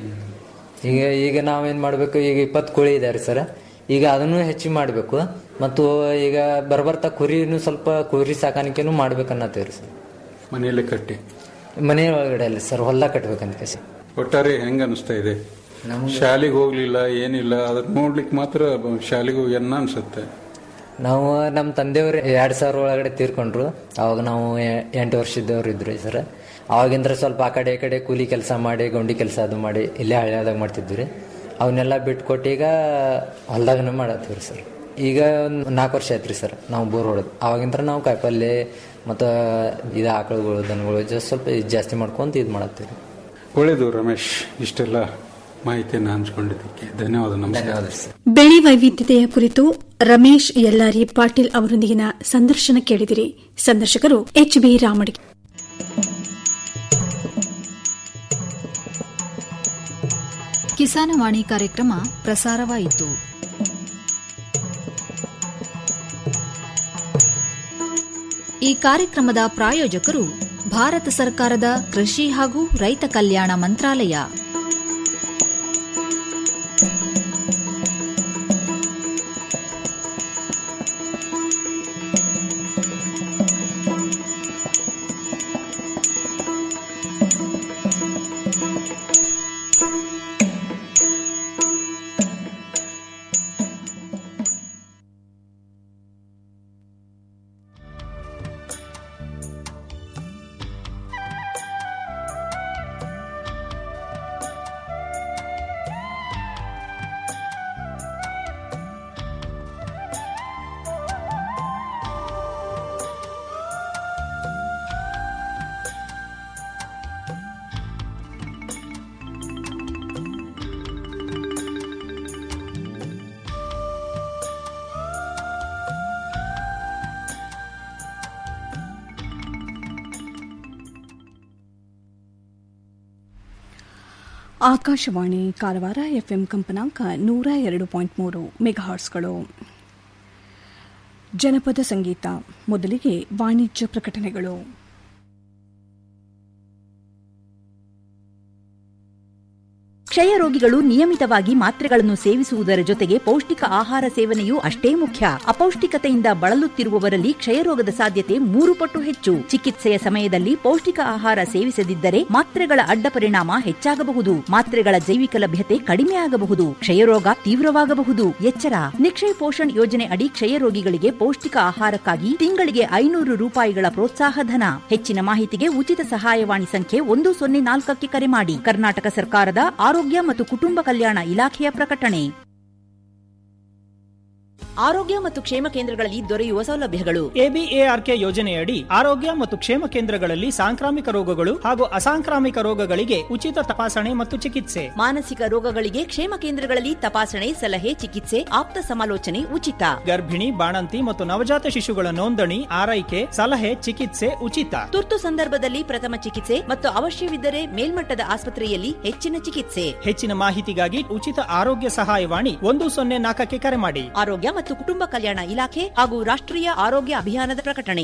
ಈಗ ಈಗ ನಾವೇನು ಮಾಡಬೇಕು ಈಗ ಇಪ್ಪತ್ತು ಕೋಳಿ ಇದೆ ರೀ ಸರ್ ಈಗ ಅದನ್ನು ಹೆಚ್ಚಿಗೆ ಮಾಡಬೇಕು ಮತ್ತು ಈಗ ಬರ್ಬರ್ತಾ ಕುರಿನೂ ಸ್ವಲ್ಪ ಕುರಿ ಸಾಕಾಣಿಕೆನೂ ಮಾಡ್ಬೇಕನ್ನತ್ತೀವಿ ರೀ ಸರ್ ಮನೆಯಲ್ಲೇ ಕಟ್ಟಿ ಮನೆ ಒಳಗಡೆ ಅಲ್ಲಿ ಸರ್ ಹೊಲ ಕಟ್ಬೇಕಂತ ಕೇಸಿ ಒಟ್ಟಾರೆ ಹೆಂಗ ಅನಿಸ್ತಾ ಇದೆ ನಮ್ಗೆ- ಶಾಲೆಗೆ ಹೋಗ್ಲಿಲ್ಲ ಏನಿಲ್ಲ ಅದನ್ನ ನೋಡ್ಲಿಕ್ಕೆ ಮಾತ್ರ ಶಾಲೆಗೆ ಹೋಗಿ ಅನ್ನ ಅನ್ಸುತ್ತೆ ನಾವು ನಮ್ಮ ತಂದೆಯವರು ಎರಡು ಸಾವಿರ ಒಳಗಡೆ ತೀರ್ಕೊಂಡ್ರು ಅವಾಗ ನಾವು ಎ- ಎಂಟು ವರ್ಷದವ್ರು ಇದ್ರು ಸರ್ ಅವಾಗಿಂದ್ರ ಸ್ವಲ್ಪ ಆ ಕಡೆ ಈ ಕಡೆ ಕೂಲಿ ಕೆಲಸ ಮಾಡಿ ಗೌಂಡಿ ಕೆಲಸ ಅದು ಮಾಡಿ ಇಲ್ಲೇ ಹಳ್ಳಿಯಾದಾಗ ಮಾಡ್ತಿದ್ವಿ ರೀ ಅವನ್ನೆಲ್ಲ ಬಿಟ್ಕೊಟ್ಟು ಈಗ ಹೊಲ್ದಾಗನೇ ಮಾಡತ್ತೀವಿ ಸರ್ ಈಗ ಒಂದು ನಾಲ್ಕು ವರ್ಷ ಆಯ್ತು ರೀ ಸರ್ ನಾವು ಬೋರ್ ಹೊಡೋದು ಅವಾಗಿಂದ್ರ ನಾವು ಕಾಯಿಪಲ್ಲೆ ಮತ್ತು ಇದು ಆಕಳುಗಳು ದನಗಳು ಜಸ್ಟ್ ಸ್ವಲ್ಪ ಇದ್ ಜಾಸ್ತಿ ಮಾಡ್ಕೊಂತ ಇದು ಮಾಡತ್ತೀವಿ ಒಳ್ಳೇದು ರಮೇಶ್ ಇಷ್ಟೆಲ್ಲ ಮಾಹಿತಿಯನ್ನು ಹಂಚ್ಕೊಂಡಿದ್ದಕ್ಕೆ ಧನ್ಯವಾದ ನಮಸ್ಕಾರ ಧನ್ಯವಾದ ಸರ್ ಬೆಳೆ ವೈವಿಧ್ಯತೆಯ ಕುರಿತು ರಮೇಶ್ ಯಲ್ಲಾರಿ ಪಾಟೀಲ್ ಅವರೊಂದಿಗಿನ ಸಂದರ್ಶನ ಕೇಳಿದಿರಿ ಸಂದರ್ಶಕರು ಎಚ್ ಬಿ ರಾಮಡಿಗೆ ಕಿಸಾನವಾಣಿ ಕಾರ್ಯಕ್ರಮ ಪ್ರಸಾರವಾಯಿತು ಈ ಕಾರ್ಯಕ್ರಮದ ಪ್ರಾಯೋಜಕರು ಭಾರತ ಸರ್ಕಾರದ ಕೃಷಿ ಹಾಗೂ ರೈತ ಕಲ್ಯಾಣ ಮಂತ್ರಾಲಯ ಆಕಾಶವಾಣಿ ಕಾರವಾರ ಎಫ್ಎಂ ಕಂಪನಾಂಕ ನೂರ ಎರಡು ಪಾಯಿಂಟ್ ಮೂರು ಮೆಗಾಹಾರ್ಸ್ಗಳು ಜನಪದ ಸಂಗೀತ ಮೊದಲಿಗೆ ವಾಣಿಜ್ಯ ಪ್ರಕಟಣೆಗಳು ಕ್ಷಯ ರೋಗಿಗಳು ನಿಯಮಿತವಾಗಿ ಮಾತ್ರೆಗಳನ್ನು ಸೇವಿಸುವುದರ ಜೊತೆಗೆ ಪೌಷ್ಟಿಕ ಆಹಾರ ಸೇವನೆಯೂ ಅಷ್ಟೇ ಮುಖ್ಯ ಅಪೌಷ್ಟಿಕತೆಯಿಂದ ಬಳಲುತ್ತಿರುವವರಲ್ಲಿ ಕ್ಷಯರೋಗದ ಸಾಧ್ಯತೆ ಮೂರು ಪಟ್ಟು ಹೆಚ್ಚು ಚಿಕಿತ್ಸೆಯ ಸಮಯದಲ್ಲಿ ಪೌಷ್ಟಿಕ ಆಹಾರ ಸೇವಿಸದಿದ್ದರೆ ಮಾತ್ರೆಗಳ ಅಡ್ಡ ಪರಿಣಾಮ ಹೆಚ್ಚಾಗಬಹುದು ಮಾತ್ರೆಗಳ ಜೈವಿಕ ಲಭ್ಯತೆ ಕಡಿಮೆ ಆಗಬಹುದು ಕ್ಷಯರೋಗ ತೀವ್ರವಾಗಬಹುದು ಎಚ್ಚರ ನಿಕ್ಷಯ್ ಪೋಷಣ್ ಯೋಜನೆ ಅಡಿ ಕ್ಷಯ ರೋಗಿಗಳಿಗೆ ಪೌಷ್ಟಿಕ ಆಹಾರಕ್ಕಾಗಿ ತಿಂಗಳಿಗೆ ಐನೂರು ರೂಪಾಯಿಗಳ ಪ್ರೋತ್ಸಾಹ ಧನ ಹೆಚ್ಚಿನ ಮಾಹಿತಿಗೆ ಉಚಿತ ಸಹಾಯವಾಣಿ ಸಂಖ್ಯೆ ಒಂದು ಸೊನ್ನೆ ನಾಲ್ಕಕ್ಕೆ ಕರೆ ಮಾಡಿ ಕರ್ನಾಟಕ ಸರ್ಕಾರದ ಆರೋಗ್ಯ ಮತ್ತು ಕುಟುಂಬ ಕಲ್ಯಾಣ ಇಲಾಖೆಯ ಪ್ರಕಟಣೆ ಆರೋಗ್ಯ ಮತ್ತು ಕ್ಷೇಮ ಕೇಂದ್ರಗಳಲ್ಲಿ ದೊರೆಯುವ ಸೌಲಭ್ಯಗಳು ಎಬಿಎಆರ್ಕೆ ಯೋಜನೆಯಡಿ ಆರೋಗ್ಯ ಮತ್ತು ಕ್ಷೇಮ ಕೇಂದ್ರಗಳಲ್ಲಿ ಸಾಂಕ್ರಾಮಿಕ ರೋಗಗಳು ಹಾಗೂ ಅಸಾಂಕ್ರಾಮಿಕ ರೋಗಗಳಿಗೆ ಉಚಿತ ತಪಾಸಣೆ ಮತ್ತು ಚಿಕಿತ್ಸೆ ಮಾನಸಿಕ ರೋಗಗಳಿಗೆ ಕ್ಷೇಮ ಕೇಂದ್ರಗಳಲ್ಲಿ ತಪಾಸಣೆ ಸಲಹೆ ಚಿಕಿತ್ಸೆ ಆಪ್ತ ಸಮಾಲೋಚನೆ ಉಚಿತ ಗರ್ಭಿಣಿ ಬಾಣಂತಿ ಮತ್ತು ನವಜಾತ ಶಿಶುಗಳ ನೋಂದಣಿ ಆರೈಕೆ ಸಲಹೆ ಚಿಕಿತ್ಸೆ ಉಚಿತ ತುರ್ತು ಸಂದರ್ಭದಲ್ಲಿ ಪ್ರಥಮ ಚಿಕಿತ್ಸೆ ಮತ್ತು ಅವಶ್ಯವಿದ್ದರೆ ಮೇಲ್ಮಟ್ಟದ ಆಸ್ಪತ್ರೆಯಲ್ಲಿ ಹೆಚ್ಚಿನ ಚಿಕಿತ್ಸೆ ಹೆಚ್ಚಿನ ಮಾಹಿತಿಗಾಗಿ ಉಚಿತ ಆರೋಗ್ಯ ಸಹಾಯವಾಣಿ ಒಂದು ಸೊನ್ನೆ ನಾಲ್ಕಕ್ಕೆ ಕರೆ ಮಾಡಿ ಆರೋಗ್ಯ ಮತ್ತು ಕುಟುಂಬ ಕಲ್ಯಾಣ ಇಲಾಖೆ ಹಾಗೂ ರಾಷ್ಟ್ರೀಯ ಆರೋಗ್ಯ ಅಭಿಯಾನದ ಪ್ರಕಟಣೆ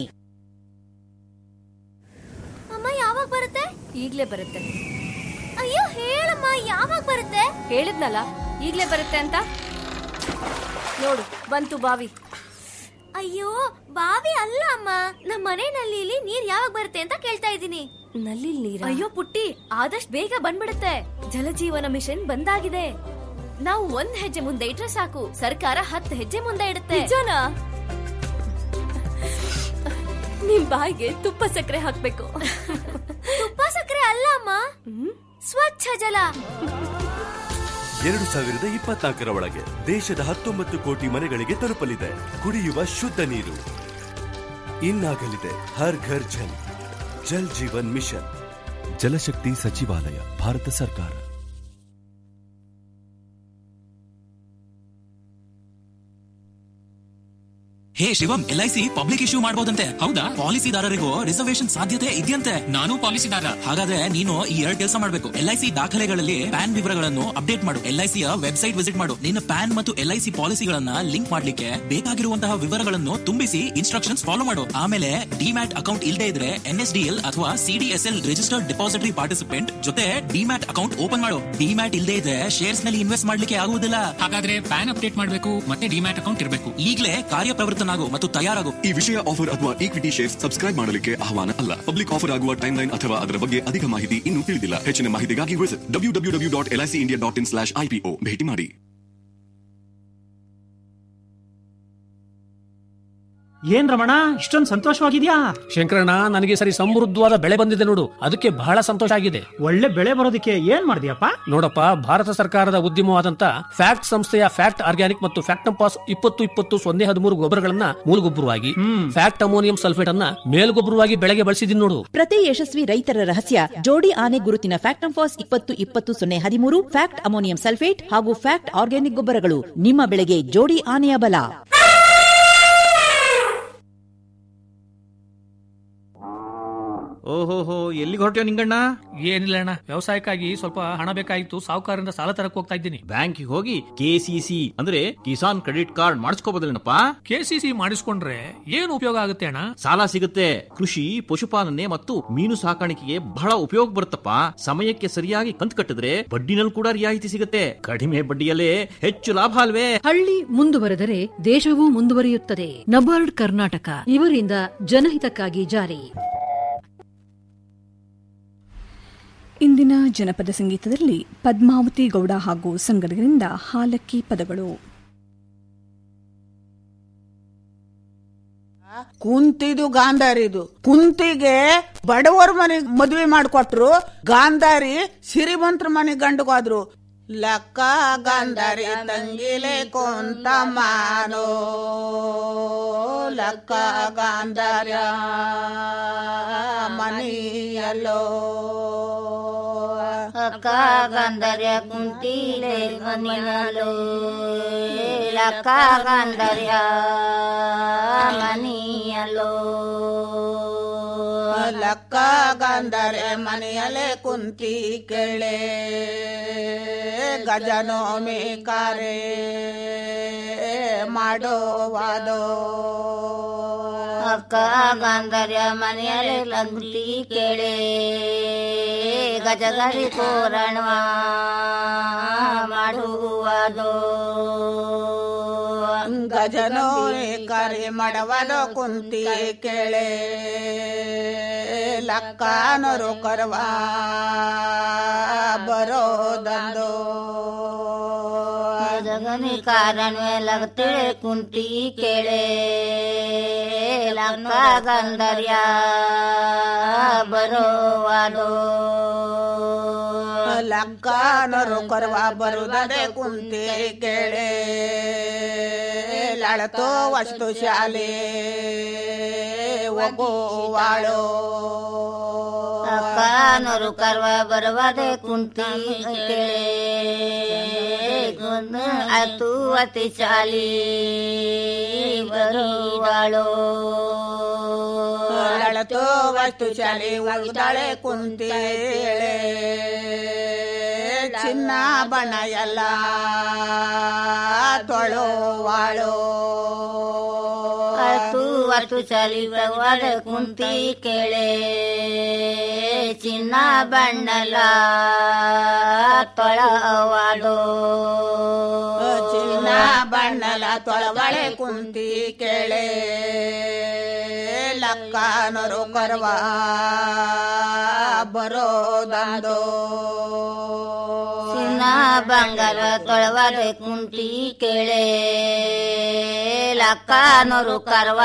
ಅಮ್ಮ ಯಾವಾಗ ಬರುತ್ತೆ ಈಗ್ಲೇ ಬರುತ್ತೆ ಅಯ್ಯೋ ಹೇಳಮ್ಮ ಯಾವಾಗ ಬರುತ್ತೆ ಹೇಳಿದ್ನಲ್ಲ ಈಗ್ಲೇ ಬರುತ್ತೆ ಅಂತ ನೋಡು ಬಂತು ಬಾವಿ ಅಯ್ಯೋ ಬಾವಿ ಅಲ್ಲ ಅಮ್ಮ ನಮ್ಮ ಮನೆ ನಲ್ಲಿಲಿ ನೀರ್ ಯಾವಾಗ ಬರುತ್ತೆ ಅಂತ ಕೇಳ್ತಾ ಇದ್ದೀನಿ ನಲ್ಲಿ ನೀರ ಅಯ್ಯೋ ಪುಟ್ಟಿ ಆದಷ್ಟು ಬೇಗ ಬಂದ್ಬಿಡುತ್ತೆ ಜಲಜೀವನ ಮಿಷನ್ ಬಂದಾಗಿದೆ ನಾವು ಒಂದ್ ಹೆಜ್ಜೆ ಮುಂದೆ ಇಟ್ರೆ ಸಾಕು ಸರ್ಕಾರ ಹತ್ತು ಹೆಜ್ಜೆ ಮುಂದೆ ಇಡುತ್ತೆ ನಿಜನಾ ನಿಮ್ ಬಾಯಿಗೆ ತುಪ್ಪ ಸಕ್ಕರೆ ಹಾಕ್ಬೇಕು ತುಪ್ಪ ಸಕ್ಕರೆ ಅಲ್ಲ ಅಮ್ಮ ಸ್ವಚ್ಛ ಜಲ ಎರಡು ಸಾವಿರದ ಇಪ್ಪತ್ನಾಲ್ಕರ ಒಳಗೆ ದೇಶದ ಹತ್ತೊಂಬತ್ತು ಕೋಟಿ ಮನೆಗಳಿಗೆ ತಲುಪಲಿದೆ ಕುಡಿಯುವ ಶುದ್ಧ ನೀರು ಇನ್ನಾಗಲಿದೆ ಹರ್ ಘರ್ ಜಲ್ ಜಲ್ ಜೀವನ್ ಮಿಷನ್ ಜಲಶಕ್ತಿ ಸಚಿವಾಲಯ ಭಾರತ ಸರ್ಕಾರ hey Shivam L I C public issue ಮಾಡಬಹುದಂತೆ ಹೌದಾ ಪಾಲಿಸಿದಾರರಿಗೂ ರಿಸರ್ವೇಶನ್ ಸಾಧ್ಯತೆ ಇದೆಯಂತೆ ನಾನು ಪಾಲಿಸಿದಾರ ಹಾಗಾದ್ರೆ ನೀನು ಈ ಎರಡು ಕೆಲಸ ಮಾಡಬೇಕು ಎಲ್ ಐ ಸಿ ದಾಖಲೆಗಳಲ್ಲಿ ಪ್ಯಾನ್ ವಿವರಗಳನ್ನು ಅಪ್ಡೇಟ್ ಮಾಡು ಎಲ್ ಐ ಸಿಯ ವೆಬ್ಸೈಟ್ ವಿಸಿಟ್ ಮಾಡು ನಿನ್ನ ಪ್ಯಾನ್ ಮತ್ತು ಎಲ್ ಐ ಸಿ ಪಾಲಿಸಿಗಳನ್ನ ಲಿಂಕ್ ಮಾಡ್ಲಿಕ್ಕೆ ಬೇಕಾಗಿರುವಂತಹ ವಿವರಗಳನ್ನು ತುಂಬಿಸಿ ಇನ್ಸ್ಟ್ರಕ್ಷನ್ಸ್ ಫಾಲೋ ಮಾಡು ಆಮೇಲೆ ಡಿಮ್ಯಾಟ್ ಅಕೌಂಟ್ ಇಲ್ಲದೆ ಇದ್ರೆ ಎನ್ ಎಸ್ ಡಿ ಎಲ್ ಅಥವಾ ಸಿಡಿಎಸ್ಎಲ್ ರಿಜಿಸ್ಟರ್ಡ್ ಡಿಪಾಸಿಟರಿ ಪಾರ್ಟಿಸಿಪೆಂಟ್ ಜೊತೆ ಡಿಮ್ಯಾಟ್ ಅಕೌಂಟ್ ಓಪನ್ ಮಾಡು ಡಿಮ್ಯಾಟ್ ಇಲ್ಲದೆ ಇದ್ರೆ ಶೇರ್ಸ್ ನಲ್ಲಿ ಇನ್ವೆಸ್ಟ್ ಮಾಡ್ಲಿಕ್ಕೆ ಆಗುವುದಿಲ್ಲ ಹಾಗಾದ್ರೆ ಪ್ಯಾನ್ ಅಪ್ಡೇಟ್ ಮಾಡಬೇಕು ಮತ್ತೆ ಡಿಮ್ಯಾಟ್ ಅಕೌಂಟ್ ಇರಬೇಕು ಈಗಲೇ ಕಾರ್ಯಪ್ರವೃತ್ತನಾಗು ಮತ್ತು ತಯಾರಾಗು ಈ ವಿಷಯ ಆಫರ್ ಅಥವಾ ಈಕ್ವಿಟಿ ಶೇರ್ಸ್ ಸಬ್ಸ್ಕ್ರೈಬ್ ಮಾಡಲಿಕ್ಕೆ ಆಹ್ವಾನ ಅಲ್ಲ ಪಬ್ಲಿಕ್ ಆಫರ್ ಆಗುವ ಟೈಮ್ ಲೈನ್ ಅಥವಾ ಅದರ ಬಗ್ಗೆ ಅಧಿಕ ಮಾಹಿತಿ ಇನ್ನೂ ತಿಳಿದಿಲ್ಲ ಹೆಚ್ಚಿನ ಮಾಹಿತಿಗಾಗಿ visit W W W dot L IC India dot in slash IPO ಭೇಟಿ ಮಾಡಿ ಏನ್ ರಮಣ ಇಷ್ಟೊಂದು ಸಂತೋಷವಾಗಿದ್ಯಾ ಶಂಕರಣ್ಣ ನನಗೆ ಈ ಸರಿ ಸಮೃದ್ಧವಾದ ಬೆಳೆ ಬಂದಿದೆ ನೋಡು ಅದಕ್ಕೆ ಬಹಳ ಸಂತೋಷ ಆಗಿದೆ ಒಳ್ಳೆ ಬೆಳೆ ಬರೋದಕ್ಕೆ ಏನ್ ಮಾಡಿದ್ಯಪ್ಪ ನೋಡಪ್ಪ ಭಾರತ ಸರ್ಕಾರದ ಉದ್ಯಮವಾದಂತ ಫ್ಯಾಕ್ಟ್ ಸಂಸ್ಥೆಯ ಫ್ಯಾಕ್ಟ್ ಆರ್ಗ್ಯಾನಿಕ್ ಮತ್ತು ಫ್ಯಾಕ್ಟಂಪಾಸ್ ಇಪ್ಪತ್ತು ಇಪ್ಪತ್ತು ಸೊನ್ನೆ ಹದಿಮೂರು ಗೊಬ್ಬರಗಳನ್ನ ಮೂಲಗೊಬ್ಬರವಾಗಿ ಫ್ಯಾಕ್ಟ್ ಅಮೋನಿಯಂ ಸಲ್ಫೇಟ್ ಅನ್ನ ಮೇಲ್ಗೊಬ್ಬರವಾಗಿ ಬೆಳೆಗೆ ಬಳಸಿದೀನಿ ನೋಡು ಪ್ರತಿ ಯಶಸ್ವಿ ರೈತರ ರಹಸ್ಯ ಜೋಡಿ ಆನೆ ಗುರುತಿನ ಫ್ಯಾಕ್ಟಂಫಾಸ್ ಇಪ್ಪತ್ತು ಇಪ್ಪತ್ತು ಸೊನ್ನೆ ಹದಿಮೂರು ಫ್ಯಾಕ್ಟ್ ಅಮೋನಿಯಂ ಸಲ್ಫೇಟ್ ಹಾಗೂ ಫ್ಯಾಕ್ಟ್ ಆರ್ಗ್ಯಾನಿಕ್ ಗೊಬ್ಬರಗಳು ನಿಮ್ಮ ಬೆಳೆಗೆ ಜೋಡಿ ಆನೆಯ ಬಲ ಓಹೋಹೋ ಎಲ್ಲಿಗೆ ಹೊರಟ್ಯೋ ನಿಂಗಣ್ಣ ಏನಿಲ್ಲ ಅಣ್ಣ ವ್ಯವಸಾಯಕ್ಕಾಗಿ ಸ್ವಲ್ಪ ಹಣ ಬೇಕಾಗಿತ್ತು ಸಾಹುಕಾರರಿಂದ ಸಾಲ ತರಕ್ ಹೋಗ್ತಾ ಇದ್ದೀನಿ ಬ್ಯಾಂಕಿಗೆ ಹೋಗಿ ಕೆಸಿಸಿ ಅಂದ್ರೆ ಕಿಸಾನ್ ಕ್ರೆಡಿಟ್ ಕಾರ್ಡ್ ಮಾಡಿಸ್ಕೋಬೋದಲ್ಲೇನಪ್ಪ ಕೆಸಿಸಿ ಮಾಡಿಸ್ಕೊಂಡ್ರೆ ಏನು ಉಪಯೋಗ ಆಗುತ್ತೆ ಅಣ್ಣ ಸಾಲ ಸಿಗುತ್ತೆ ಕೃಷಿ ಪಶುಪಾಲನೆ ಮತ್ತು ಮೀನು ಸಾಕಾಣಿಕೆಗೆ ಬಹಳ ಉಪಯೋಗ ಬರುತ್ತಪ್ಪ ಸಮಯಕ್ಕೆ ಸರಿಯಾಗಿ ಕಂತು ಕಟ್ಟಿದ್ರೆ ಬಡ್ಡಿನಲ್ಲಿ ಕೂಡ ರಿಯಾಯಿತಿ ಸಿಗುತ್ತೆ ಕಡಿಮೆ ಬಡ್ಡಿಯಲ್ಲೇ ಹೆಚ್ಚು ಲಾಭ ಅಲ್ವೇ ಹಳ್ಳಿ ಮುಂದುವರೆದರೆ ದೇಶವೂ ಮುಂದುವರಿಯುತ್ತದೆ ನಬಾರ್ಡ್ ಕರ್ನಾಟಕ ಇವರಿಂದ ಜನಹಿತಕ್ಕಾಗಿ ಜಾರಿ ಇಂದಿನ ಜನಪದ ಸಂಗೀತದಲ್ಲಿ ಪದ್ಮಾವತಿ ಗೌಡ ಹಾಗೂ ಸಂಗಡಗರಿಂದ ಹಾಲಕ್ಕಿ ಪದಗಳು ಕುಂತಿದು ಗಾಂಧಾರಿದು ಕುಂತಿಗೆ ಬಡವರ ಮನೆಗ್ ಮದ್ವೆ ಮಾಡ್ಕೊಟ್ರು ಗಾಂಧಾರಿ ಸಿರಿಮಂತ್ರ ಮನೆಗ್ ಗಂಡಗೋದ್ರು ಲಕ್ಕ ಗಾಂಧಾರಿ ತಂಗಿಲೆ ಕೊಂತ ಮಾನೋ ಲಕ್ಕ ಗಾಂಧಾರ್ಯ ಮನೆಯಲ್ಲೋ ಅಕ್ಕ ಗಂಧರ್ಯ ಕುಂತಿಲೆ ಮನಿಯಲು ಲಕ್ಕ ಗಂಧರ್ಯ ಮನಿಯಲು ಲಕ್ಕ ಗಾಂಧಾರೆ ಮನೆಯಲ್ಲೇ ಕುಂತಿ ಕೇಳೆ ಗಜನೋಮಿ ಕಾರೆ ಮಾಡೋವಾದೋ ಅಕ್ಕ ಗಂಧರ್ಯ ಮನೆಯಲ್ಲಿ ಲಂತಿ ಕೇಳೆ ಗಜಗರಿ ತೋರಣವ ಮಾಡುವುದು ಗಜನೋರಿ ಕರಿ ಮಡವದ ಕುಂತಿ ಕೆಳೆ ಲಕ್ಕಾನರು ಕರ್ವ ಬರೋದಂದು ಗಜಗನಿ ಕಾರಣವೇ ಲಗತಿಳೆ ಕುಂತಿ ಕೇಳೆ ಲಂಕ ಗಂಧರ್ಯ ಬರೋವಾದು ಲಕ್ಕಾನರು ಕರ್ವ ಬರುತ್ತದೆ ಕುಂತಿ ಕೆಳೆ ಲಳತೋ ವಸ್ತು ಶಾಲೆ ಒಗೋವಾಳೋ ಕಾನೂರು ಕರ್ವ ಬರವಾದೆ ಕುಂತಿ ಕೇಳೆ ಅತು ಅತಿ ಚಾಲಿ ಬರುವಾಳೋ ಲಳತೋ ವಸ್ತು ಶಾಲೆ ಒಗ್ದಾಳೆ ಕುಂತಿ ಚಿನ್ನ ಬಣ ಎಲ್ಲ ತೊಳೋವಾಳೋ ಅತು ಅತು ಚಾಲಿ ಬರವಾದ ಕುಂತಿ ಕೇಳೆ ಚಿನ್ನ ಬಣ್ಣಲ ತೊಳವಾಡೋ ಚಿನ್ನ ಬಣ್ಣಲ ತೊಳವಳೆ ಕುಂತಿ ಕೆಳೆ ಲಕ್ಕಾನರು ಕರ್ವ ಬರೋದಂದೋ ಚಿನ್ನ ಬಂಗಾರ ತೊಳವಾದ ಕುಂತಿ ಕೇಳೆ ಲಕ್ಕಾನೂರು ಕರ್ವ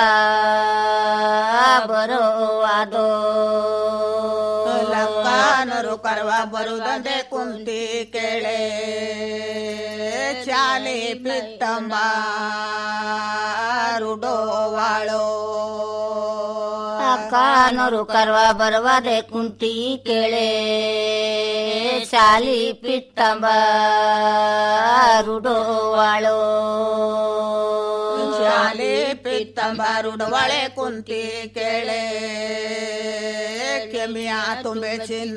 ಬರೋವಾದೋ ಲಕ್ಕಾನರು ಕರ್ವ ಬರುದಂತೆ ಕುಂತಿ ಕೆಳೆ ಚಾಲಿ ಪಿತ್ತಂಬ ರುಡೋವಾಳೋ ಕಾನೂರು ಕರ್ವ ಬರವಾದೆ ಕುಂತಿ ಕೇಳೆ ಶಾಲಿ ಪಿತ್ತಂಬ ರುಡೋವಾಳೋ ಶಾಲೆ ಪಿತ್ತಂಬ ರುಡವಳೆ ಕುಂತಿ ಕೆಳೆ ಕೆಮಿಯ ತುಂಬೆ ಚಿನ್ನ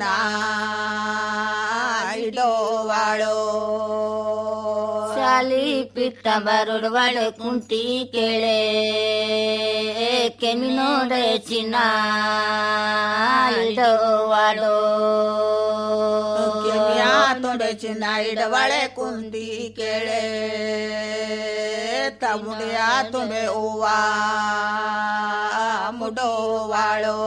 ಇಡೋವಾಳೋ ಶಾಲಿ ಪಿತ್ತಂಬ ರುಡವಾಳೆ ಕುಂತಿ ಕೇಳೆ ಕೆಮಿನೋಡೆ ಚಿನ್ನ ಇಡೋವಾಳೋ ಕೆಮಿಯ ತುಂಬೆ ಚಿನ್ನ ಇಡವಳೆ ಕುಂತಿ ಕೆಳೆ ತಮುಡಿಯ ತುಂಬೆ ಹೂವ ಮುಡೋವಾಳೋ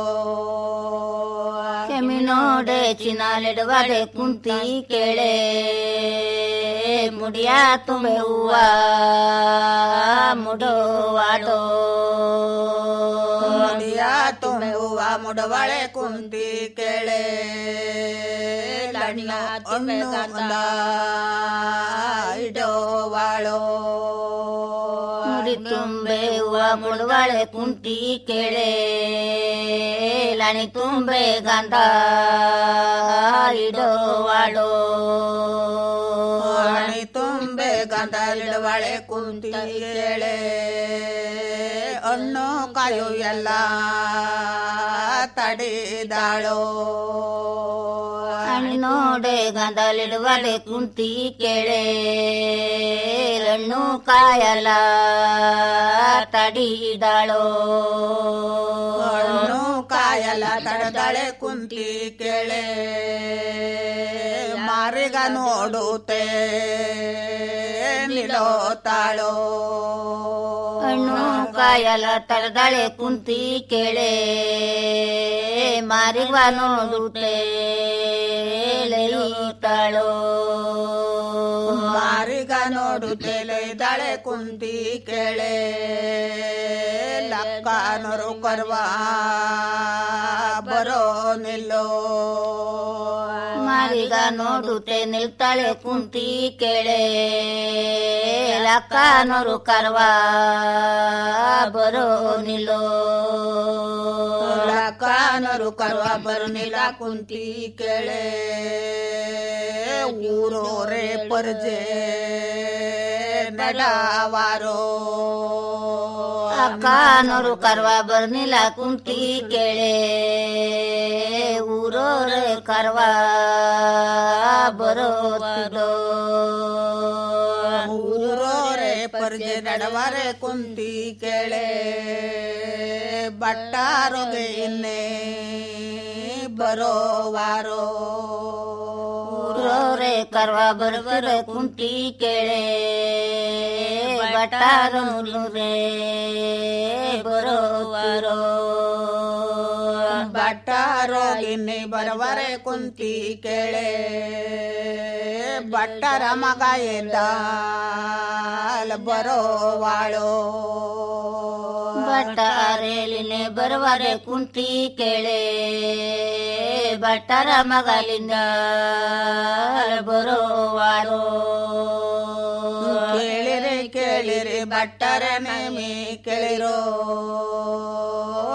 ಕೆಮಿನೋಡೆ ಚಿನ್ನಾಲಿಡುವಾಡೆ ಕುಂತಿ ಕೇಳೆ ಮುಡಿಯ ತುಂಬೆ ಹೂವ ಮುಡೋವಾಡೋ ಮುಡಿಯ ತುಂಬೆ ಹೂವ ಮುಡವಳೆ ಕುಂತಿ ಕೆಳೆ ಲಣ್ಣ ಹಣ್ಣು ಇಡೋವಾಳೋ ಮುಡಿ ತುಂಬೆ ಹೂವ ಮುಡುವಾಳೆ ಕುಂತಿ ಕೇಳೆ ಲಣಿ ತುಂಬೆ ಗಂಧ ಇಡೋವಾಡೋ ಹಣಿ ತುಂಬೆ ಗಂಧಲಿಡವಳೆ ಕುಂತಿ ಎಳೆ ಹಣ್ಣು ಕಾಯು ಎಲ್ಲ ತಡಿದಾಳೋ ನೋಡೆ ಗಂಧಲಿಡುವಾಡೆ ಕುಂತಿ ಕೇಳೆ ಹಣ್ಣು ಕಾಯಲ ತಡಿದಾಳೋ ಹಣ್ಣು ಕಾಯಲ ತಡದಳೆ ಕುಂತಿ ಕೆಳೆ ಮಾರಿಗ ನೋಡುತ್ತೆ ನಿಲೋತಾಳೋ ಹಣ್ಣು ಕಾಯಲ ತಡದಳೆ ಕುಂತಿ ಕೇಳೆ ಮಾರಿವ ನೋಡುತ್ತೆ ಲೈತಾಳೋ ಮಾರಿಗ ನೋಡುತ್ತೆ ಲೈದಾಳೆ ಕುಂತಿ ಕೆಳೆ ಲಕ್ಕನರು ಕರ್ವ ಬರೋ ನಿಲ್ಲೋ ಮಾರಿಗ ನೋಡುತ್ತೆ ನಿಲ್ತಾಳೆ ಕುಂತಿ ಕೇಳೆ ಲಕ್ಕನರು ಕರ್ವ ಬರೋ ನಿಲ್ಲೋ ಲಕ್ಕನರು ಕರ್ವ ಬರೋ ನಿಲ್ಲ ಕುಂತಿ ಕೆಳೆ ಊರೋರೆ ಪರ್ಜೆ ನಡವಾರೋ ಅಕ್ಕನೂರು ಕರ್ವ ಬರ್ನಿಲ್ಲ ಕುಂತಿ ಕೇಳೆ ಊರೋರೆ ಕರ್ವ ಬರೋತಿದೋ ಊರೋರೆ ಪರ್ಜೆ ನಡವರೆ ಕುಂತಿ ಕೆಳೆ ಬಟ್ಟಾರೊಗೆ ಇನ್ನೇ ಬರೋವಾರೋ ಕರ್ವ ಬರ್ಬರ ಕುಂಟಿ ಕೇಳೆ ಬಟ್ಟಾರು ರೇ ಬರೋವಾರೋ ಬಟ್ಟಾರೋ ಗಿನ್ನಿ ಬರವರೆ ಕುಂತಿ ಕೇಳೆ ಬಟ್ಟರ ಮಗ ಎದ್ದ ಬರೋವಾಳೋ ಬಟ್ಟಾರೇಲಿನೆ ಬರುವರೆ ಕುಂಟಿ ಕೇಳೆ ಬಟ್ಟರ ಮಗಲಿಂದ ಬರೋವಾರೋ ಕೇಳಿರಿ ಕೇಳಿರಿ ಬಟ್ಟರ ನೇಮಿ ಕೇಳಿರೋ